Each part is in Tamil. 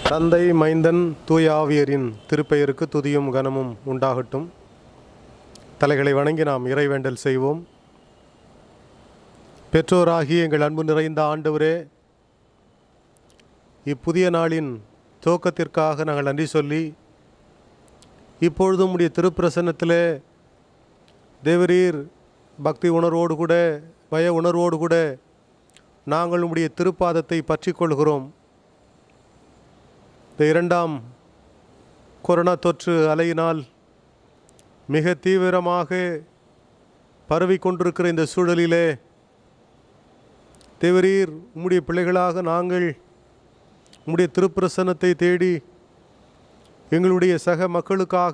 தந்தை மைந்தன் தூய ஆவியரின் திருப்பெயருக்கு துதியும் கனமும் உண்டாகட்டும் தலைகளை வணங்கி நாம் இறைவேண்டல் செய்வோம் பெற்றோராகி எங்கள் அன்பு நிறைந்த ஆண்டவரே இப்புதிய நாளின் துவக்கத்திற்காக நாங்கள் நன்றி சொல்லி இப்பொழுதும் உடைய திருப்பிரசன்னத்திலே தேவரீர் பக்தி உணர்வோடு கூட பய உணர்வோடு கூட நாங்கள் உம்முடைய திருப்பாதத்தை பற்றி கொள்கிறோம் இந்த இரண்டாம் கொரோனா தொற்று அலையினால் மிக தீவிரமாக பரவி கொண்டிருக்கிற இந்த சூழலிலே தேவரீர் உம்முடைய பிள்ளைகளாக நாங்கள் உம்முடைய திருப்பிரசன்னத்தை தேடி எங்களுடைய சக மக்களுக்காக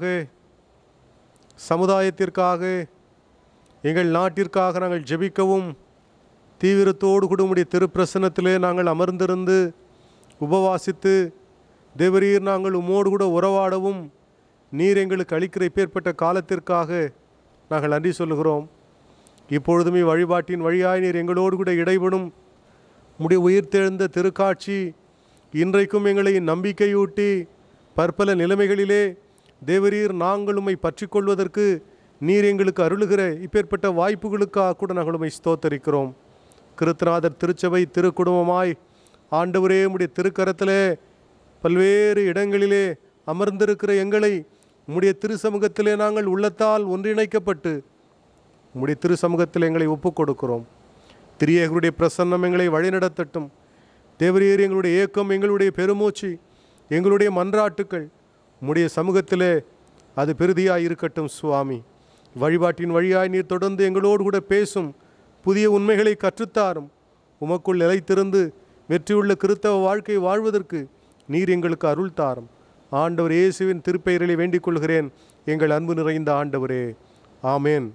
சமுதாயத்திற்காக எங்கள் நாட்டிற்காக நாங்கள் ஜெபிக்கவும் தீவிரத்தோடு கூட உம்முடைய திருப்பிரசன்னத்திலே நாங்கள் அமர்ந்திருந்து உபவாசித்து தேவரீர் நாங்கள் உம்மோடு கூட உறவாடவும் நீர் எங்களுக்கு அளிக்கிற இப்பேற்பட்ட காலத்திற்காக நாங்கள் நன்றி சொல்லுகிறோம் இப்பொழுதுமே வழிபாட்டின் வழியாய் நீர் எங்களோடு கூட இடைபடும் முடி உயிர்த்தெழுந்த திருக்காட்சி இன்றைக்கும் எங்களை நம்பிக்கையூட்டி பற்பல நிலைமைகளிலே தேவரீர் நாங்கள் உம்மை பற்றி கொள்வதற்கு நீர் எங்களுக்கு அருளுகிற இப்பேற்பட்ட வாய்ப்புகளுக்காக கூட நாங்கள் உம்மை ஸ்தோத்தரிக்கிறோம் கிருத்தநாதர் திருச்சபை திருக்குடும்பமாய் ஆண்டவரே உம்முடைய திருக்கரத்திலே பல்வேறு இடங்களிலே அமர்ந்திருக்கிற எங்களை உம்முடைய திருசமூகத்திலே நாங்கள் உள்ளத்தால் ஒன்றிணைக்கப்பட்டு உம்முடைய திருசமூகத்தில் எங்களை ஒப்புக் கொடுக்கிறோம் திரியேகருடைய பிரசன்னம் எங்களை வழிநடத்தட்டும் தேவரீர் எங்களுடைய ஏக்கம் எங்களுடைய பெருமூச்சு எங்களுடைய மன்றாட்டுக்கள் உம்முடைய சமூகத்திலே அது பெருதியாய் இருக்கட்டும் சுவாமி வழிபாட்டின் வழியாய் நீர் தொடர்ந்து எங்களோடு கூட பேசும் புதிய உண்மைகளை கற்றுத்தாரும் உமக்குள் நிலைத்திருந்து வெற்றியுள்ள கிறித்தவ வாழ்க்கை வாழ்வதற்கு நீர் எங்களுக்கு அருள் தாரும் ஆண்டவர் இயேசுவின் திருப்பெயரிலே வேண்டிக் கொள்கிறேன் எங்கள் அன்பு நிறைந்த ஆண்டவரே ஆமேன்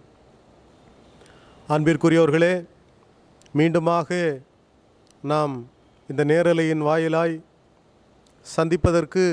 அன்பிற்குரியவர்களே மீண்டுமாக நாம் இந்த நேரலையின் வாயிலாய் சந்திப்பதற்கு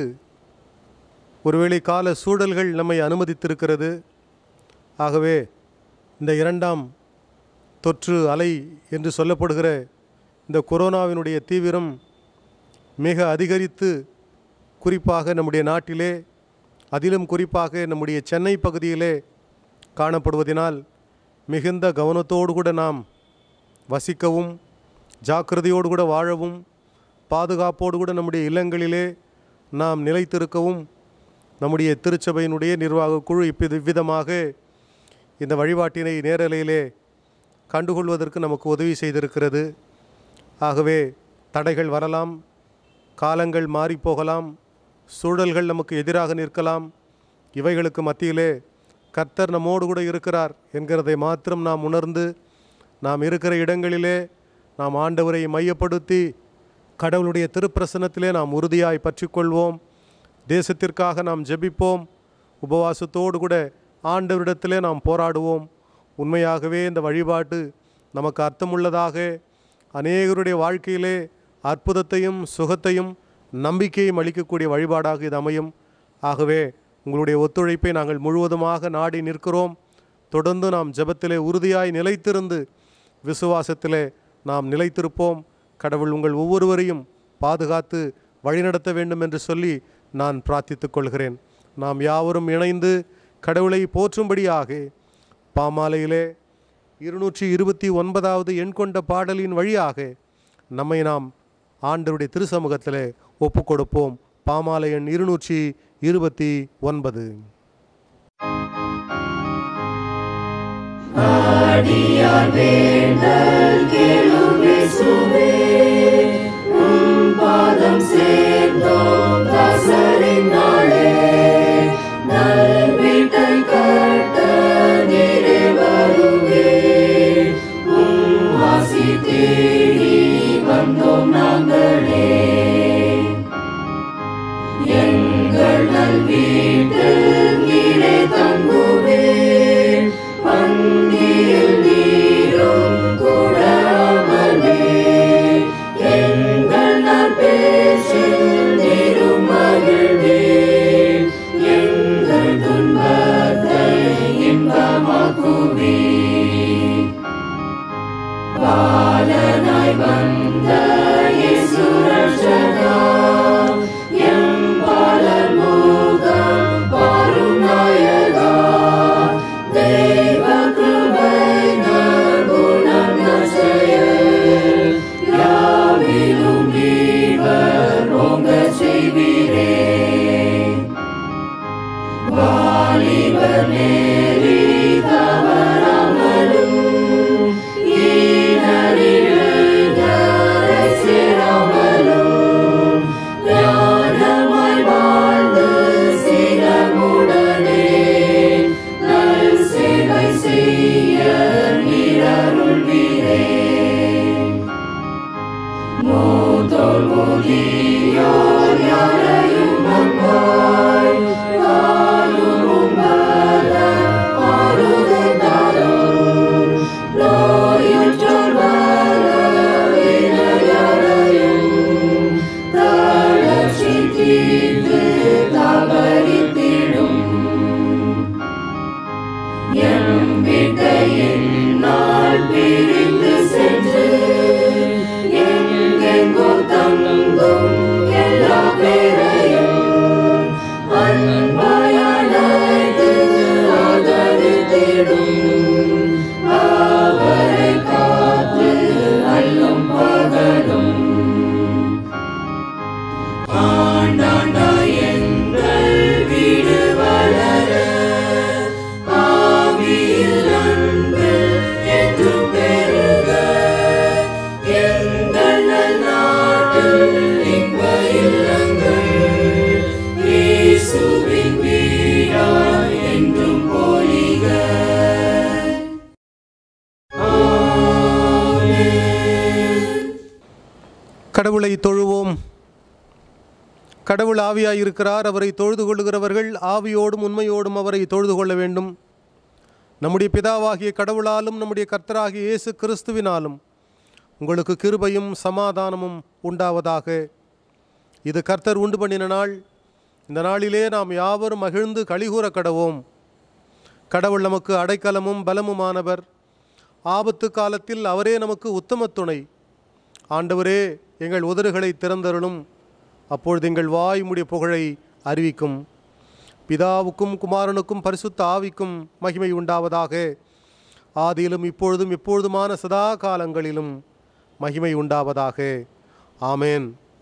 ஒருவேளை கால சூழல்கள் நம்மை அனுமதித்திருக்கிறது ஆகவே இந்த இரண்டாம் தொற்று அலை என்று சொல்லப்படுகிற இந்த கொரோனாவினுடைய தீவிரம் மிக அதிகரித்து குறிப்பாக நம்முடைய நாட்டிலே அதிலும் குறிப்பாக நம்முடைய சென்னை பகுதியிலே காணப்படுவதினால் மிகுந்த கவனத்தோடு கூட நாம் வசிக்கவும் ஜாக்கிரதையோடு கூட வாழவும் பாதுகாப்போடு கூட நம்முடைய இல்லங்களிலே நாம் நிலைத்திருக்கவும் நம்முடைய திருச்சபையினுடைய நிர்வாக குழு இப்பி இவ்விதமாக இந்த வழிபாட்டினை நேரலையிலே கண்டுகொள்வதற்கு நமக்கு உதவி செய்திருக்கிறது ஆகவே தடைகள் வரலாம் காலங்கள் மாறிப்போகலாம் சூழல்கள் நமக்கு எதிராக நிற்கலாம் இவைகளுக்கு மத்தியிலே கர்த்தர் நம்மோடு கூட இருக்கிறார் என்கிறதை மாத்திரம் நாம் உணர்ந்து நாம் இருக்கிற இடங்களிலே நாம் ஆண்டவரை மையப்படுத்தி கடவுளுடைய திருப்பிரசனத்திலே நாம் உறுதியாய் பற்றிக்கொள்வோம் தேசத்திற்காக நாம் ஜெபிப்போம் உபவாசத்தோடு கூட ஆண்டவரிடத்திலே நாம் போராடுவோம் உண்மையாகவே இந்த வழிபாட்டு நமக்கு அர்த்தமுள்ளதாக அநேகருடைய வாழ்க்கையிலே அற்புதத்தையும் சுகத்தையும் நம்பிக்கையும் அளிக்கக்கூடிய வழிபாடாக இது அமையும் ஆகவே உங்களுடைய ஒத்துழைப்பை நாங்கள் முழுவதுமாக நாடி நிற்கிறோம் தொடர்ந்து நாம் ஜெபத்திலே உறுதியாய் நிலைத்திருந்து விசுவாசத்திலே நாம் நிலைத்திருப்போம் கடவுள் உங்கள் ஒவ்வொருவரையும் பாதுகாத்து வழிநடத்த வேண்டும் என்று சொல்லி நான் பிரார்த்தித்துக் கொள்கிறேன் நாம் யாவரும் இணைந்து கடவுளை போற்றும்படியாக பாமாலையிலே இருநூற்றி இருபத்தி ஒன்பதாவது எண் கொண்ட பாடலின் வழியாக நம்மை நாம் ஆண்டவருடைய திருசமூகத்திலே ஒப்புக் கொடுப்போம் பாமாலை எண் இருநூற்றி இருபத்தி ஒன்பது அடியார் வேண்டல் கேளும் இயேசுவே உம் பாதம் சேர்ந்தோம் தாசரின் நாளே நல் வீட்டை கட்ட நீரே வருவே உம் ஆசி தேடி வந்தோம் நாங்களே எங்கள் நல் வீட்டில் நீரே தங்குவே பந்தியில் நீரும் கூட அமர்வே எங்கள் நற்பேசில் நேரி தவறாமலும் ஈனறியதை சேராமலும் ஞானமாய் வாழ்ந்து சிரமுடனே நல் சேவை செய்ய நிரருள்வீரே மூத்தோர் முதியோர் யாரையும் நம்பாய் வாழும் பல ஆறுதல் தாரும் நோயுற்றோர் பலவீனரையும் தளர்ச்சி தீர்த்து தபரித்திடும் எம் விட்டையின் நாள் பிரிந்து சென்று எங்கெங்கோ தங்கும் எல்லா பேரையும் அன்பாய் அழைத்து ஆதரித்திடும் அவரை காத்து அல்லும் பகலும் ஆண்டாண்டாய் எங்கள் வீடு வளர ஆவியில் அன்பில் என்றும் பெருக எங்கள் நாட்டில் இன்ப இல்லங்கள் இயேசுவின் வீடாய் என்றும் பொலிக ஆமென் கடவுளை தொழுவோம் கடவுள் ஆவியாய் இருக்கிறார் அவரை தொழுது கொள்ளுகிறவர்கள் ஆவியோடும் உண்மையோடும் அவரை தொழுது கொள்ள வேண்டும் நம்முடைய பிதாவாகிய கடவுளாலும் நம்முடைய கர்த்தராகிய இயேசு கிறிஸ்துவினாலும் உங்களுக்கு கிருபையும் சமாதானமும் உண்டாவதாக இது கர்த்தர் உண்டு பண்ணின நாள் இந்த நாளிலே நாம் யாவரும் மகிழ்ந்து கழிகூற கடவோம் கடவுள் நமக்கு அடைக்கலமும் பலமுமானவர் ஆபத்து காலத்தில் அவரே நமக்கு உத்தம துணை ஆண்டவரே எங்கள் உதடுகளை திறந்தருளும் அப்பொழுது எங்கள் வாய்முடைய புகழை அறிவிக்கும் பிதாவுக்கும் குமாரனுக்கும் பரிசுத்த ஆவிக்கும் மகிமை உண்டாவதாக ஆதியிலும் இப்பொழுதும் எப்பொழுதுமான சதா காலங்களிலும் மகிமை உண்டாவதாக ஆமேன்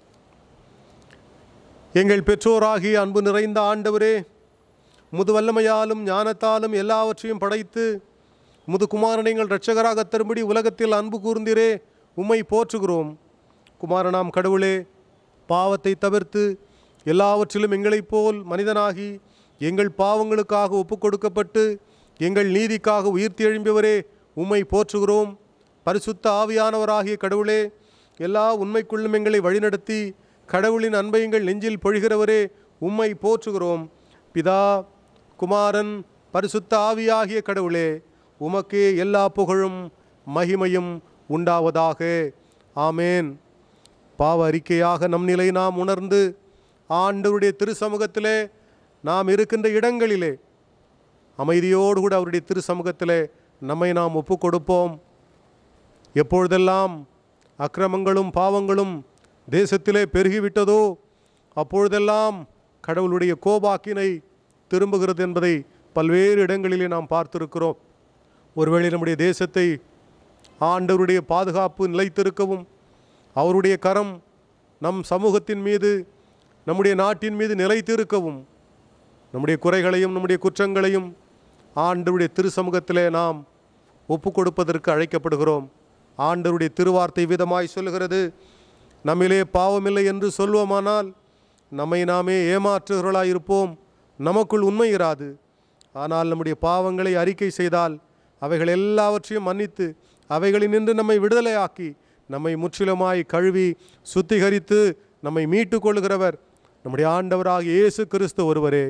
எங்கள் பெற்றோராகிய அன்பு நிறைந்த ஆண்டவரே முது வல்லமையாலும் ஞானத்தாலும் எல்லாவற்றையும் படைத்து முது குமாரனை எங்கள் இரட்சகராக தரும்படி உலகத்தில் அன்பு கூர்ந்தீரே உம்மை போற்றுகிறோம் குமாரனாம் கடவுளே பாவத்தை தவிர்த்து எல்லாவற்றிலும் எங்களைப் போல் மனிதனாகி எங்கள் பாவங்களுக்காக ஒப்புக் கொடுக்கப்பட்டு எங்கள் நீதிக்காக உயிர்த்தி எழும்பியவரே உம்மை போற்றுகிறோம் பரிசுத்த ஆவியானவராகிய கடவுளே எல்லா உண்மைக்குள்ளும் எங்களை வழிநடத்தி கடவுளின் அன்பை எங்கள் நெஞ்சில் பொழிகிறவரே உம்மை போற்றுகிறோம் பிதா குமாரன் பரிசுத்த ஆவியாகிய கடவுளே உமக்கே எல்லா புகழும் மகிமையும் உண்டாவதாக ஆமேன் பாவ அறிக்கையாக நம் நிலை நாம் உணர்ந்து ஆண்டவருடைய திரு சமூகத்திலே நாம் இருக்கின்ற இடங்களிலே அமைதியோடு கூட அவருடைய திரு சமூகத்திலே நம்மை நாம் ஒப்புக் கொடுப்போம் எப்பொழுதெல்லாம் அக்கிரமங்களும் பாவங்களும் தேசத்திலே பெருகிவிட்டதோ அப்பொழுதெல்லாம் கடவுளுடைய கோபாக்கினை திரும்புகிறது என்பதை பல்வேறு இடங்களிலே நாம் பார்த்திருக்கிறோம் ஒருவேளை நம்முடைய தேசத்தை ஆண்டவருடைய பாதுகாப்பு நிலைத்திருக்கவும் அவருடைய கரம் நம் சமூகத்தின் மீது நம்முடைய நாட்டின் மீது நிலைத்திருக்கவும் நம்முடைய குறைகளையும் நம்முடைய குற்றங்களையும் ஆண்டவருடைய திரு சமூகத்திலே நாம் ஒப்பு கொடுப்பதற்கு அழைக்கப்படுகிறோம் ஆண்டவருடைய திருவார்த்தை விதமாய் சொல்கிறது நம்மிலே பாவமில்லை என்று சொல்வோமானால் நம்மை நாமே ஏமாற்றுகிறவர்களாய் இருப்போம் நமக்குள் உண்மை இராது ஆனால் நம்முடைய பாவங்களை அறிக்கை செய்தால் அவைகள் எல்லாவற்றையும் மன்னித்து அவைகளினின்று நம்மை விடுதலையாக்கி நம்மை முற்றிலுமாய் கழுவி சுத்திகரித்து நம்மை மீட்டு கொள்கிறவர் நம்முடைய ஆண்டவராகிய இயேசு கிறிஸ்து ஒருவரே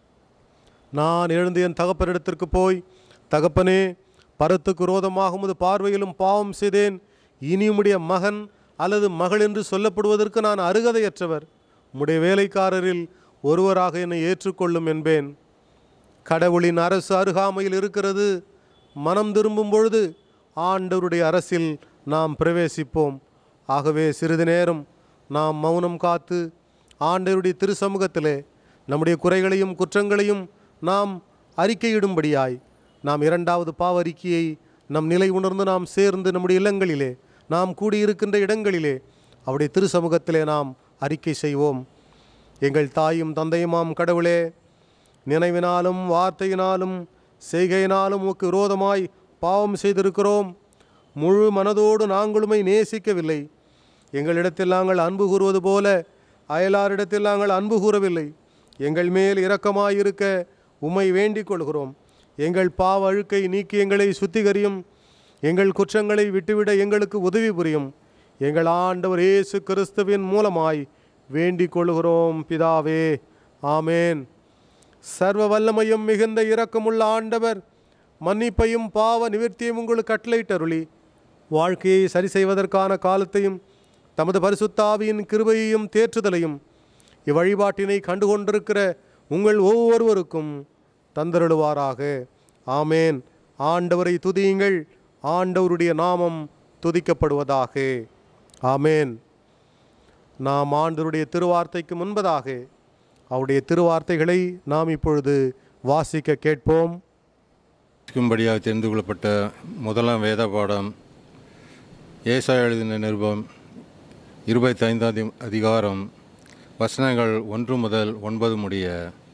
நான் எழுந்து என் தகப்பனிடத்திற்கு போய் தகப்பனே பரத்துக்கு விரோதமாக உமது பார்வையிலும் பாவம் செய்தேன் இனி உம்முடைய மகன் அல்லது மகள் என்று சொல்லப்படுவதற்கு நான் அருகதையற்றவர் உம்முடைய வேலைக்காரரில் ஒருவராக என்னை ஏற்றுக்கொள்ளும் என்பேன் கடவுளின் அரசு அருகாமையில் இருக்கிறது மனம் திரும்பும் பொழுது ஆண்டவருடைய அரசில் நாம் பிரவேசிப்போம் ஆகவே சிறிது நேரம் நாம் மௌனம் காத்து ஆண்டவருடைய திரு சமூகத்திலே நம்முடைய குறைகளையும் குற்றங்களையும் நாம் அறிக்கையிடும்படியாய் நாம் இரண்டாவது பாவ அறிக்கையை நம் நிலை உணர்ந்து நாம் சேர்ந்து நம்முடைய இல்லங்களிலே நாம் கூடியிருக்கின்ற இடங்களிலே அவருடைய திரு சமூகத்திலே நாம் அறிக்கை செய்வோம் எங்கள் தாயும் தந்தையுமாம் கடவுளே நினைவினாலும் வார்த்தையினாலும் செய்கையினாலும் உமக்கு விரோதமாய் பாவம் செய்திருக்கிறோம் முழு மனதோடு நாங்களுமை நேசிக்கவில்லை எங்களிடத்தில் நாங்கள் அன்பு கூறுவது போல அயலாரிடத்தில் நாங்கள் அன்பு கூறவில்லை எங்கள் மேல் இரக்கமாயிருக்க உம்மை வேண்டிக் கொள்கிறோம் எங்கள் பாவ அழுக்கை நீக்கி எங்களை சுத்திகரியும் எங்கள் குற்றங்களை விட்டுவிட எங்களுக்கு உதவி புரியும் எங்கள் ஆண்டவர் இயேசு கிறிஸ்துவின் மூலமாய் வேண்டிக் கொள்கிறோம் பிதாவே ஆமேன் சர்வ வல்லமையும் மிகுந்த இரக்கமுள்ள ஆண்டவர் மன்னிப்பையும் பாவ நிவர்த்தியும் உங்களுக்கு கட்டளையிட்டருளி வாழ்க்கையை சரி செய்வதற்கான காலத்தையும் தமது பரிசுத்தாவியின் கிருபையையும் தேற்றுதலையும் இவ்வழிபாட்டினை கண்டுகொண்டிருக்கிற உங்கள் ஒவ்வொருவருக்கும் தந்தருளுவாராக ஆமேன் ஆண்டவரை துதியுங்கள் ஆண்டவருடைய நாமம் துதிக்கப்படுவதாக ஆமேன் நாம் ஆண்டவருடைய திருவார்த்தைக்கு முன்பதாக அவருடைய திருவார்த்தைகளை நாம் இப்பொழுது வாசிக்க கேட்போம் படியாக தெரிந்து கொள்ளப்பட்ட முதலாம் வேத பாடம் ஏசா எழுதின நிருபம் இருபத்தைந்தாம் தி- அதிகாரம் வசனங்கள் ஒன்று முதல் ஒன்பது முடிய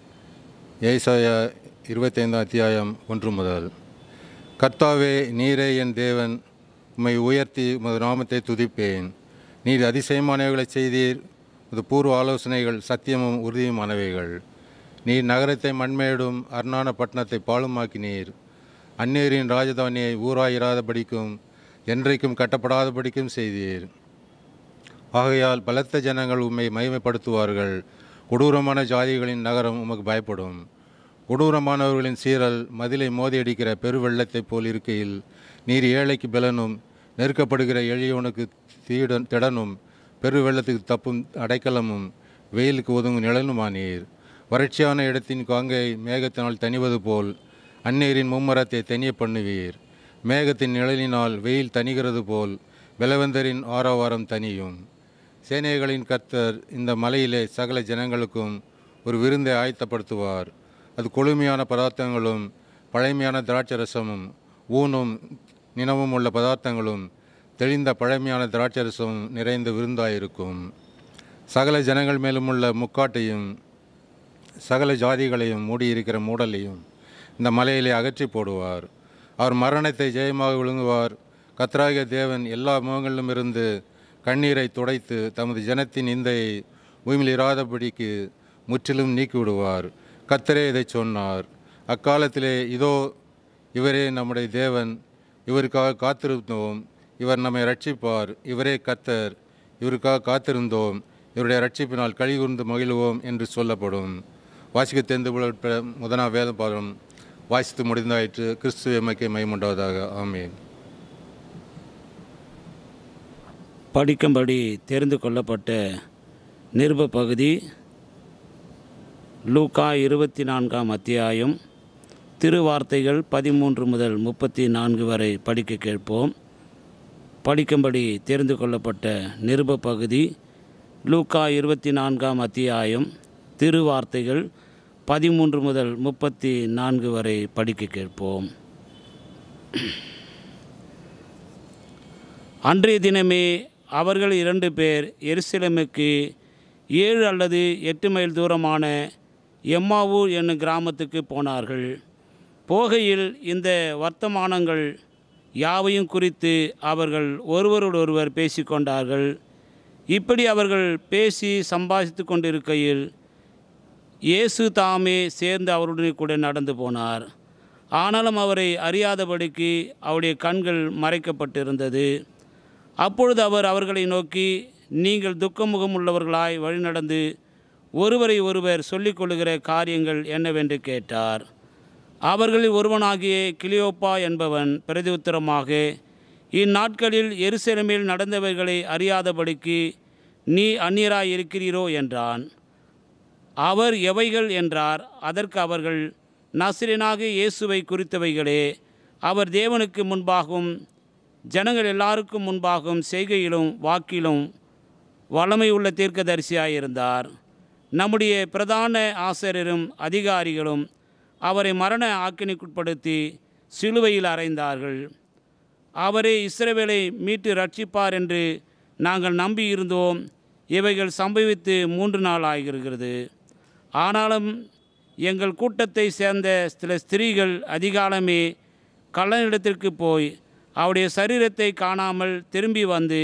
ஏசாயா இருபத்தைந்தாம் அத்தியாயம் ஒன்று முதல் கர்த்தாவே நீரே என் தேவன் உம்மை உயர்த்தி உமது நாமத்தை துதிப்பேன் நீர் அதிசயமானவைகளை செய்தீர் உமது பூர்வ ஆலோசனைகள் சத்தியமும் உறுதியுமானவைகள் நீர் நகரத்தை மண்மேடும் அர்ணான பட்டணத்தை பாழுமாக்கினீர் அந்நேரின் ராஜதானியை ஊராயிராதபடிக்கும் என்றைக்கும் கட்டப்படாதபடிக்கும் செய்தீர் ஆகையால் பலத்த ஜனங்கள் உம்மை மகிமைப்படுத்துவார்கள் கொடூரமான ஜாதிகளின் நகரம் உமக்கு பயப்படும் கொடூரமானவர்களின் சீரல் மதிலை மோதியடிக்கிற பெருவெள்ளத்தைப் போல் இருக்கையில் நீர் ஏழைக்கு பலனும் நெருக்கப்படுகிற எளியவனுக்கு தீடன் திடனும் பெருவெள்ளத்துக்கு தப்பும் அடைக்கலமும் வெயிலுக்கு ஒதுங்கும் நிழலுமானீர் வறட்சியான இடத்தின் காங்கை மேகத்தினால் தணிவது போல் அந்நீரின் மும்மரத்தை தனிய பண்ணுவீர் மேகத்தின் நிழலினால் வெயில் தணிகிறது போல் பலவந்தரின் ஆரவாரம் தனியும் சேனைகளின் கர்த்தர் இந்த மலையிலே சகல ஜனங்களுக்கும் ஒரு விருந்தை ஆயத்தப்படுத்துவார் அது கொழுமையான பதார்த்தங்களும் பழமையான திராட்சரசமும் ஊனும் நினவும் உள்ள பதார்த்தங்களும் தெளிந்த பழமையான திராட்சரசமும் நிறைந்த விருந்தாயிருக்கும் சகல ஜனங்கள் மேலும் உள்ள முக்காட்டையும் சகல ஜாதிகளையும் மூடியிருக்கிற மூடலையும் இந்த மலையிலே அகற்றி போடுவார் அவர் மரணத்தை ஜெயமாக விழுங்குவார் கத்ராகிய தேவன் எல்லா முகங்களிலும் இருந்து கண்ணீரை துடைத்து தமது ஜனத்தின் இந்தையை பூமியில் இராதபடிக்கு முற்றிலும் நீக்கிவிடுவார் கத்தரே இதை சொன்னார் அக்காலத்திலே இதோ இவரே நம்முடைய தேவன் இவருக்காக காத்திருந்தோம் இவர் நம்மை ரட்சிப்பார் இவரே கத்தர் இவருக்காக காத்திருந்தோம் இவருடைய ரட்சிப்பினால் கழிவுர்ந்து மகிழ்வோம் என்று சொல்லப்படும் வாசிக்க தெரிந்து கொள்ளப்பட்ட முதனா வேத பாடம் வாசித்து முடிந்தாயிற்று கிறிஸ்துவ எமக்கே மைமுண்டாவதாக ஆமேன் படிக்கும்படி தெரிந்து கொள்ளப்பட்ட நிருப பகுதி லூக்கா இருபத்தி நான்காம் அத்தியாயம் திருவார்த்தைகள் பதிமூன்று முதல் முப்பத்தி நான்கு வரை படிக்க கேட்போம் படிக்கும்படி தெரிந்து கொள்ளப்பட்ட நிருப பகுதி லூக்கா இருபத்தி நான்காம் அத்தியாயம் திருவார்த்தைகள் பதிமூன்று முதல் முப்பத்தி நான்கு வரை படிக்க கேட்போம் அன்றைய தினமே அவர்கள் இரண்டு பேர் எருசலேமுக்கு ஏழு அல்லது எட்டு மைல் தூரமான எம்மாவூர் என்னும் கிராமத்துக்கு போனார்கள் போகையில் இந்த வர்த்தமானங்கள் யாவையும் குறித்து அவர்கள் ஒருவரோடொருவர் பேசிக்கொண்டார்கள் இப்படி அவர்கள் பேசி சம்பாதித்து கொண்டிருக்கையில் இயேசு தாமே சேர்ந்து அவருடனே கூட நடந்து போனார் ஆனாலும் அவரை அறியாதபடிக்கு அவருடைய கண்கள் மறைக்கப்பட்டிருந்தது அப்பொழுது அவர் அவர்களை நோக்கி நீங்கள் துக்கமுகம் உள்ளவர்களாய் வழிநடந்து ஒருவரை ஒருவர் சொல்லிக்கொள்ளுகிற காரியங்கள் என்னவென்று கேட்டார் அவர்களில் ஒருவனாகிய கிளியோப்பா என்பவன் பிரதியுத்தரமாக இந்நாட்களில் எருசலேமில் நடந்தவைகளை அறியாதபடிக்கு நீ அந்நியராய் இருக்கிறீரோ என்றான் அவர் எவைகள் என்றார் அதற்கு அவர்கள் நசிரனாக இயேசுவை குறித்தவைகளே அவர் தேவனுக்கு முன்பாகவும் ஜனங்கள் எல்லாருக்கும் முன்பாகவும் செய்கையிலும் வாக்கிலும் வளமையுள்ள தீர்க்கதரிசியாயிருந்தார் நம்முடைய பிரதான ஆசிரியரும் அதிகாரிகளும் அவரை மரண ஆக்கினைக்குட்படுத்தி சிலுவையில் அறைந்தார்கள் அவரே இஸ்ரவேலை மீட்டு ரட்சிப்பார் என்று நாங்கள் நம்பியிருந்தோம் இவைகள் சம்பவித்து மூன்று நாள் ஆகிறது ஆனாலும் எங்கள் கூட்டத்தை சேர்ந்த சில ஸ்திரீகள் அதிகாலமே கள்ளனிடத்திற்கு போய் அவருடைய சரீரத்தை காணாமல் திரும்பி வந்து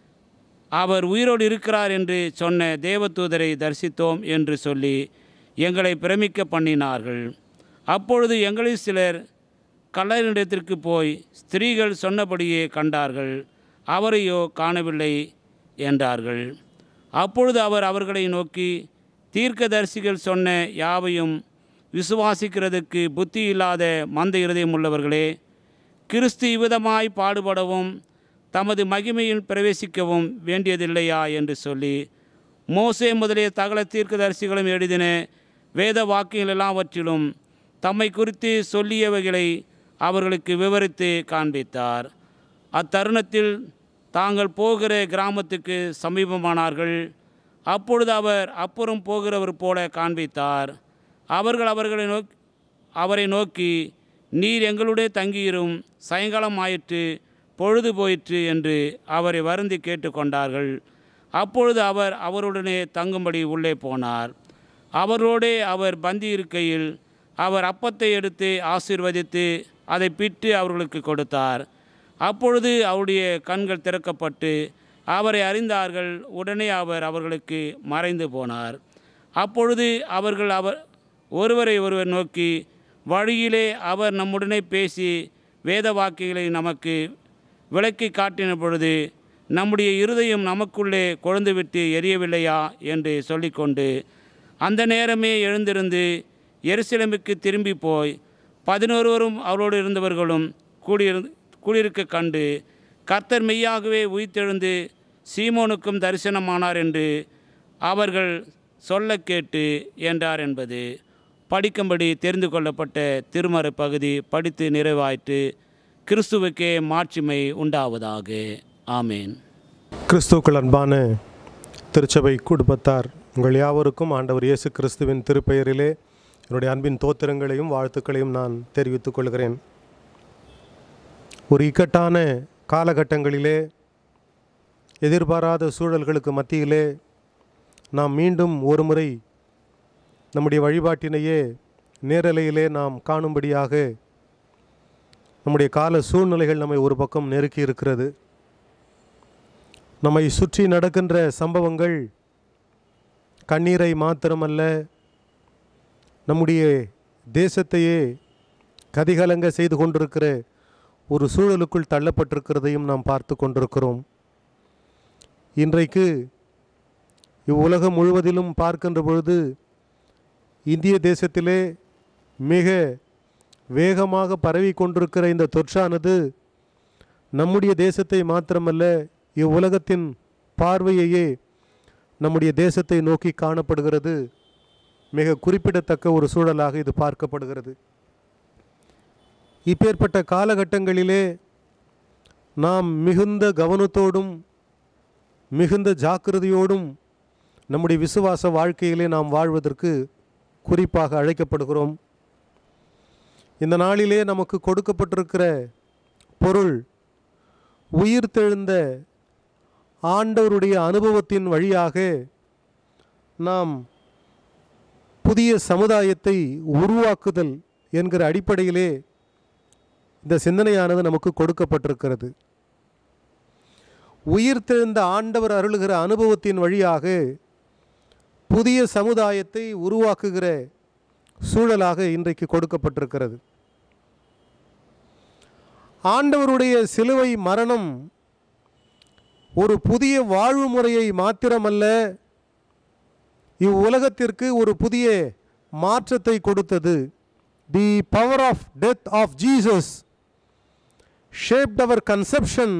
அவர் உயிரோடு இருக்கிறார் என்று சொன்ன தேவதூதரை தரிசித்தோம் என்று சொல்லி எங்களை பிரமிக்க பண்ணினார்கள் அப்பொழுது எங்களில் சிலர் கல்லறிடத்திற்கு போய் ஸ்திரீகள் சொன்னபடியே கண்டார்கள் அவரையோ காணவில்லை என்றார்கள் அப்பொழுது அவர் அவர்களை நோக்கி தீர்க்கதரிசிகள் சொன்ன யாவையும் விசுவாசிக்கிறதுக்கு புத்தி இல்லாத மந்த இருதயம் உள்ளவர்களே கிறிஸ்து இவ்விதமாய் பாடுபடவும் தமது மகிமையில் பிரவேசிக்கவும் வேண்டியதில்லையா என்று சொல்லி மோசே முதலிய தகல தீர்க்கதரிசிகளும் எழுதின வேத வாக்கியங்கள் எல்லாவற்றிலும் தம்மை குறித்து சொல்லியவைகளை அவர்களுக்கு விவரித்து காண்பித்தார் அத்தருணத்தில் தாங்கள் போகிற கிராமத்துக்கு சமீபமானார்கள் அப்பொழுது அவர் அப்புறம் போகிறவர் போல காண்பித்தார் அவர்கள் அவர்களை நோக்கி அவரை நோக்கி நீர் எங்களுடைய தங்கியிரும் சாயங்காலம் ஆயிற்று பொழுது போயிற்று என்று அவரை வருந்தி கேட்டுக்கொண்டார்கள் அப்பொழுது அவர் அவருடனே தங்கும்படி உள்ளே போனார் அவரோடே அவர் பந்தி இருக்கையில் அவர் அப்பத்தை எடுத்து ஆசீர்வதித்து அதை பிட்டு அவர்களுக்கு கொடுத்தார் அப்பொழுது அவருடைய கண்கள் திறக்கப்பட்டு அவரை அறிந்தார்கள் உடனே அவர் அவர்களுக்கு மறைந்து போனார் அப்பொழுது அவர்கள் அவர் ஒருவரை ஒருவர் நோக்கி வழியிலே அவர் நம்முடனே பேசி வேத வாக்கியங்களை நமக்கு விளக்கி காட்டின பொழுது நம்முடைய இருதயம் நமக்குள்ளே கொழுந்துவிட்டு எரியவில்லையா என்று சொல்லிக்கொண்டு அந்த நேரமே எழுந்திருந்து எருசலேமுக்கு திரும்பி போய் பதினொருவரும் அவரோடு இருந்தவர்களும் கூடியிருந்து கூடியிருக்க கண்டு கர்த்தர் மெய்யாகவே உயிர்த்தெழுந்து சீமோனுக்கும் தரிசனமானார் என்று அவர்கள் சொல்ல கேட்டு என்றார் என்பது படிக்கும்படி தெரிந்து கொள்ளப்பட்ட திருமறை பகுதி படித்து நிறைவாயிற்று கிறிஸ்துவுக்கே மாட்சிமை உண்டாவதாக ஆமேன் கிறிஸ்துக்கள் அன்பான திருச்சபை குடும்பத்தார் உங்கள் யாவருக்கும் ஆண்டவர் இயேசு கிறிஸ்துவின் திருப்பெயரிலே என்னுடைய அன்பின் தோத்திரங்களையும் வாழ்த்துக்களையும் நான் தெரிவித்துக் கொள்கிறேன் ஒரு இக்கட்டான காலகட்டங்களிலே எதிர்பாராத சூழல்களுக்கு மத்தியிலே நாம் மீண்டும் ஒருமுறை நம்முடைய வழிபாட்டினையே நேரலையிலே நாம் காணும்படியாக நம்முடைய கால சூழ்நிலைகள் நம்மை ஒரு பக்கம் நெருக்கி இருக்கிறது நம்மை சுற்றி நடக்கின்ற சம்பவங்கள் கண்ணீரை மாத்திரமல்ல நம்முடைய தேசத்தையே கதிகலங்க செய்து கொண்டிருக்கிற ஒரு சூழலுக்குள் தள்ளப்பட்டிருக்கிறதையும் நாம் பார்த்து கொண்டிருக்கிறோம் இன்றைக்கு இவ்வுலகம் முழுவதிலும் பார்க்கின்ற பொழுது இந்திய தேசத்திலே மிக வேகமாக பரவி கொண்டிருக்கிற இந்த தொற்றானது நம்முடைய தேசத்தை மாத்திரமல்ல இவ்வுலகத்தின் பார்வையையே நம்முடைய தேசத்தை நோக்கி காணப்படுகிறது மிக குறிப்பிடத்தக்க ஒரு சூழலாக இது பார்க்கப்படுகிறது இப்பேற்பட்ட காலகட்டங்களிலே நாம் மிகுந்த கவனத்தோடும் மிகுந்த ஜாக்கிரதையோடும் நம்முடைய விசுவாச வாழ்க்கையிலே நாம் வாழ்வதற்கு குறிப்பாக அழைக்கப்படுகிறோம் இந்த நாளிலே நமக்கு கொடுக்கப்பட்டிருக்கிற பொருள் உயிர்த்தெழுந்த ஆண்டவருடைய அனுபவத்தின் வழியாக நாம் புதிய சமுதாயத்தை உருவாக்குதல் என்கிற அடிப்படையிலே இந்த சிந்தனையானது நமக்கு கொடுக்கப்பட்டிருக்கிறது உயிர்த்தெழுந்த ஆண்டவர் அருளுகிற அனுபவத்தின் வழியாக புதிய சமுதாயத்தை உருவாக்குகிற சூழலாக இன்றைக்கு கொடுக்கப்பட்டிருக்கிறது ஆண்டவருடைய சிலுவை மரணம் ஒரு புதிய வாழ்வு முறையை மாத்திரமல்ல இவ்வுலகத்திற்கு ஒரு புதிய மாற்றத்தை கொடுத்தது the power of death of Jesus shaped அவர் கன்செப்ஷன்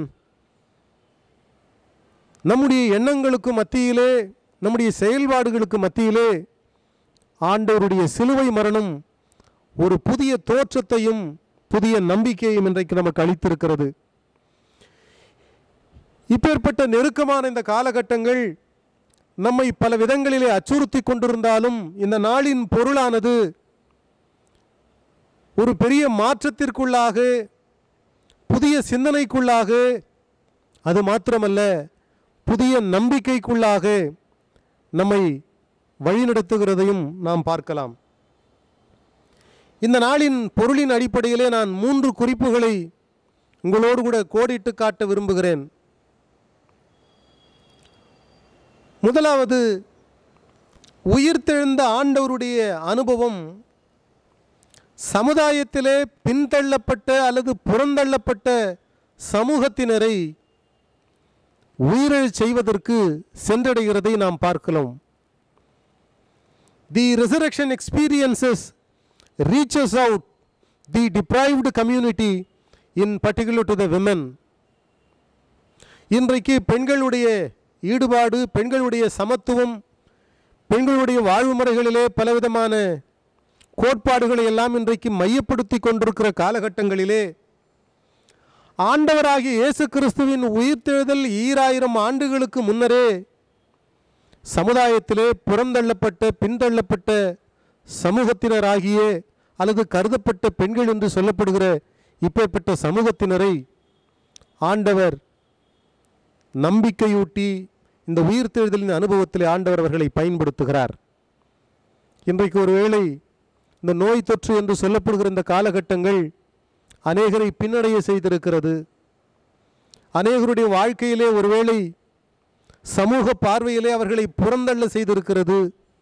நம்முடைய எண்ணங்களுக்கு மத்தியிலே நம்முடைய செயல்பாடுகளுக்கு மத்தியிலே ஆண்டவருடைய சிலுவை மரணம் ஒரு புதிய தோற்றத்தையும் புதிய நம்பிக்கையும் இன்றைக்கு நமக்கு அளித்திருக்கிறது இப்பேற்பட்ட நெருக்கமான இந்த காலகட்டங்கள் நம்மை பல விதங்களிலே அச்சுறுத்தி கொண்டிருந்தாலும் இந்த நாளின் பொருளானது ஒரு பெரிய மாற்றத்திற்குள்ளாக புதிய சிந்தனைக்குள்ளாக அது மாத்திரமல்ல புதிய நம்பிக்கைக்குள்ளாக நம்மை வழிநடத்துகிறதையும் நாம் பார்க்கலாம் இந்த நாளின் பொருளின் அடிப்படையிலே நான் மூன்று குறிப்புகளை உங்களோடு கூட கோடிட்டு காட்ட விரும்புகிறேன் முதலாவது உயிர்த்தெழுந்த ஆண்டவருடைய அனுபவம் சமுதாயத்திலே பின்தள்ளப்பட்ட அல்லது புறந்தள்ளப்பட்ட சமூகத்தினரை உயிரெழச் செய்வதற்கு சென்றடைகிறதை நாம் பார்க்கலாம் the resurrection experiences reaches out the deprived community in particular to the women இன்றைக்கு பெண்களுடைய ஈடுபாடு பெண்களுடைய சமத்துவம் பெண்களுடைய வாழ்வு முறைகளிலே பலவிதமான கோட்பாடுகளை எல்லாம் இன்றைக்கு மையப்படுத்தி கொண்டிருக்கிற காலகட்டங்களிலே ஆண்டவராகிய இயேசு கிறிஸ்துவின் உயிர்த்தெழுதல் ஈராயிரம் ஆண்டுகளுக்கு முன்னரே சமுதாயத்திலே புறந்தள்ளப்பட்ட பின்தள்ளப்பட்ட சமூகத்தினராகிய அல்லது கருதப்பட்ட பெண்கள் என்று சொல்லப்படுகிற இப்பேற்பட்ட சமூகத்தினரை ஆண்டவர் நம்பிக்கையூட்டி இந்த உயிர்த்தெழுதலின் அனுபவத்திலே ஆண்டவர் அவர்களை பயன்படுத்துகிறார் இன்றைக்கு ஒருவேளை இந்த நோய் தொற்று என்று சொல்லப்படுகிற இந்த காலகட்டங்கள் அநேகரை பின்னடைய செய்திருக்கிறது அநேகருடைய வாழ்க்கையிலே ஒருவேளை சமூக பார்வையிலே அவர்களை புறந்தள்ள செய்திருக்கிறது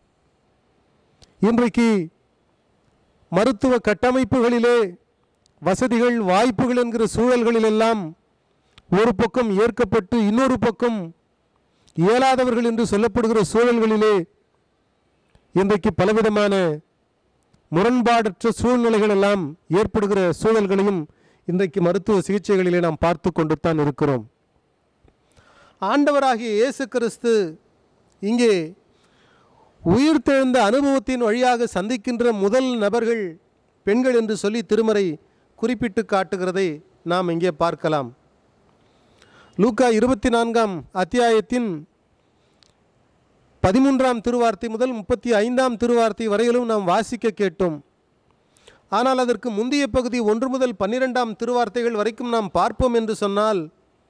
இன்றைக்கு மருத்துவ கட்டமைப்புகளிலே வசதிகள் வாய்ப்புகள் என்கிற சூழல்களிலெல்லாம் ஒரு பக்கம் ஏற்கப்பட்டு இன்னொரு பக்கம் இயலாதவர்கள் என்று சொல்லப்படுகிற சூழல்களிலே இன்றைக்கு பலவிதமான முரண்பாடற்ற சூழ்நிலைகள் எல்லாம் ஏற்படுகிற சூழல்களையும் இன்றைக்கு மருத்துவ சிகிச்சைகளிலே நாம் பார்த்து கொண்டு தான் இருக்கிறோம் ஆண்டவராகிய இயேசு கிறிஸ்து இங்கே உயிர்த்தெழுந்த அனுபவத்தின் வழியாக சந்திக்கின்ற முதல் நபர்கள் பெண்கள் என்று சொல்லி திருமறை குறிப்பிட்டு காட்டுகிறதை நாம் இங்கே பார்க்கலாம் லூக்கா இருபத்தி நான்காம் அத்தியாயத்தின் பதிமூன்றாம் திருவார்த்தை முதல் முப்பத்தி ஐந்தாம் திருவார்த்தை வரையிலும் நாம் வாசிக்க கேட்டோம் ஆனால் அதற்கு முந்தைய பகுதி ஒன்று முதல் பன்னிரெண்டாம் திருவார்த்தைகள் வரைக்கும் நாம் பார்ப்போம் என்று சொன்னால்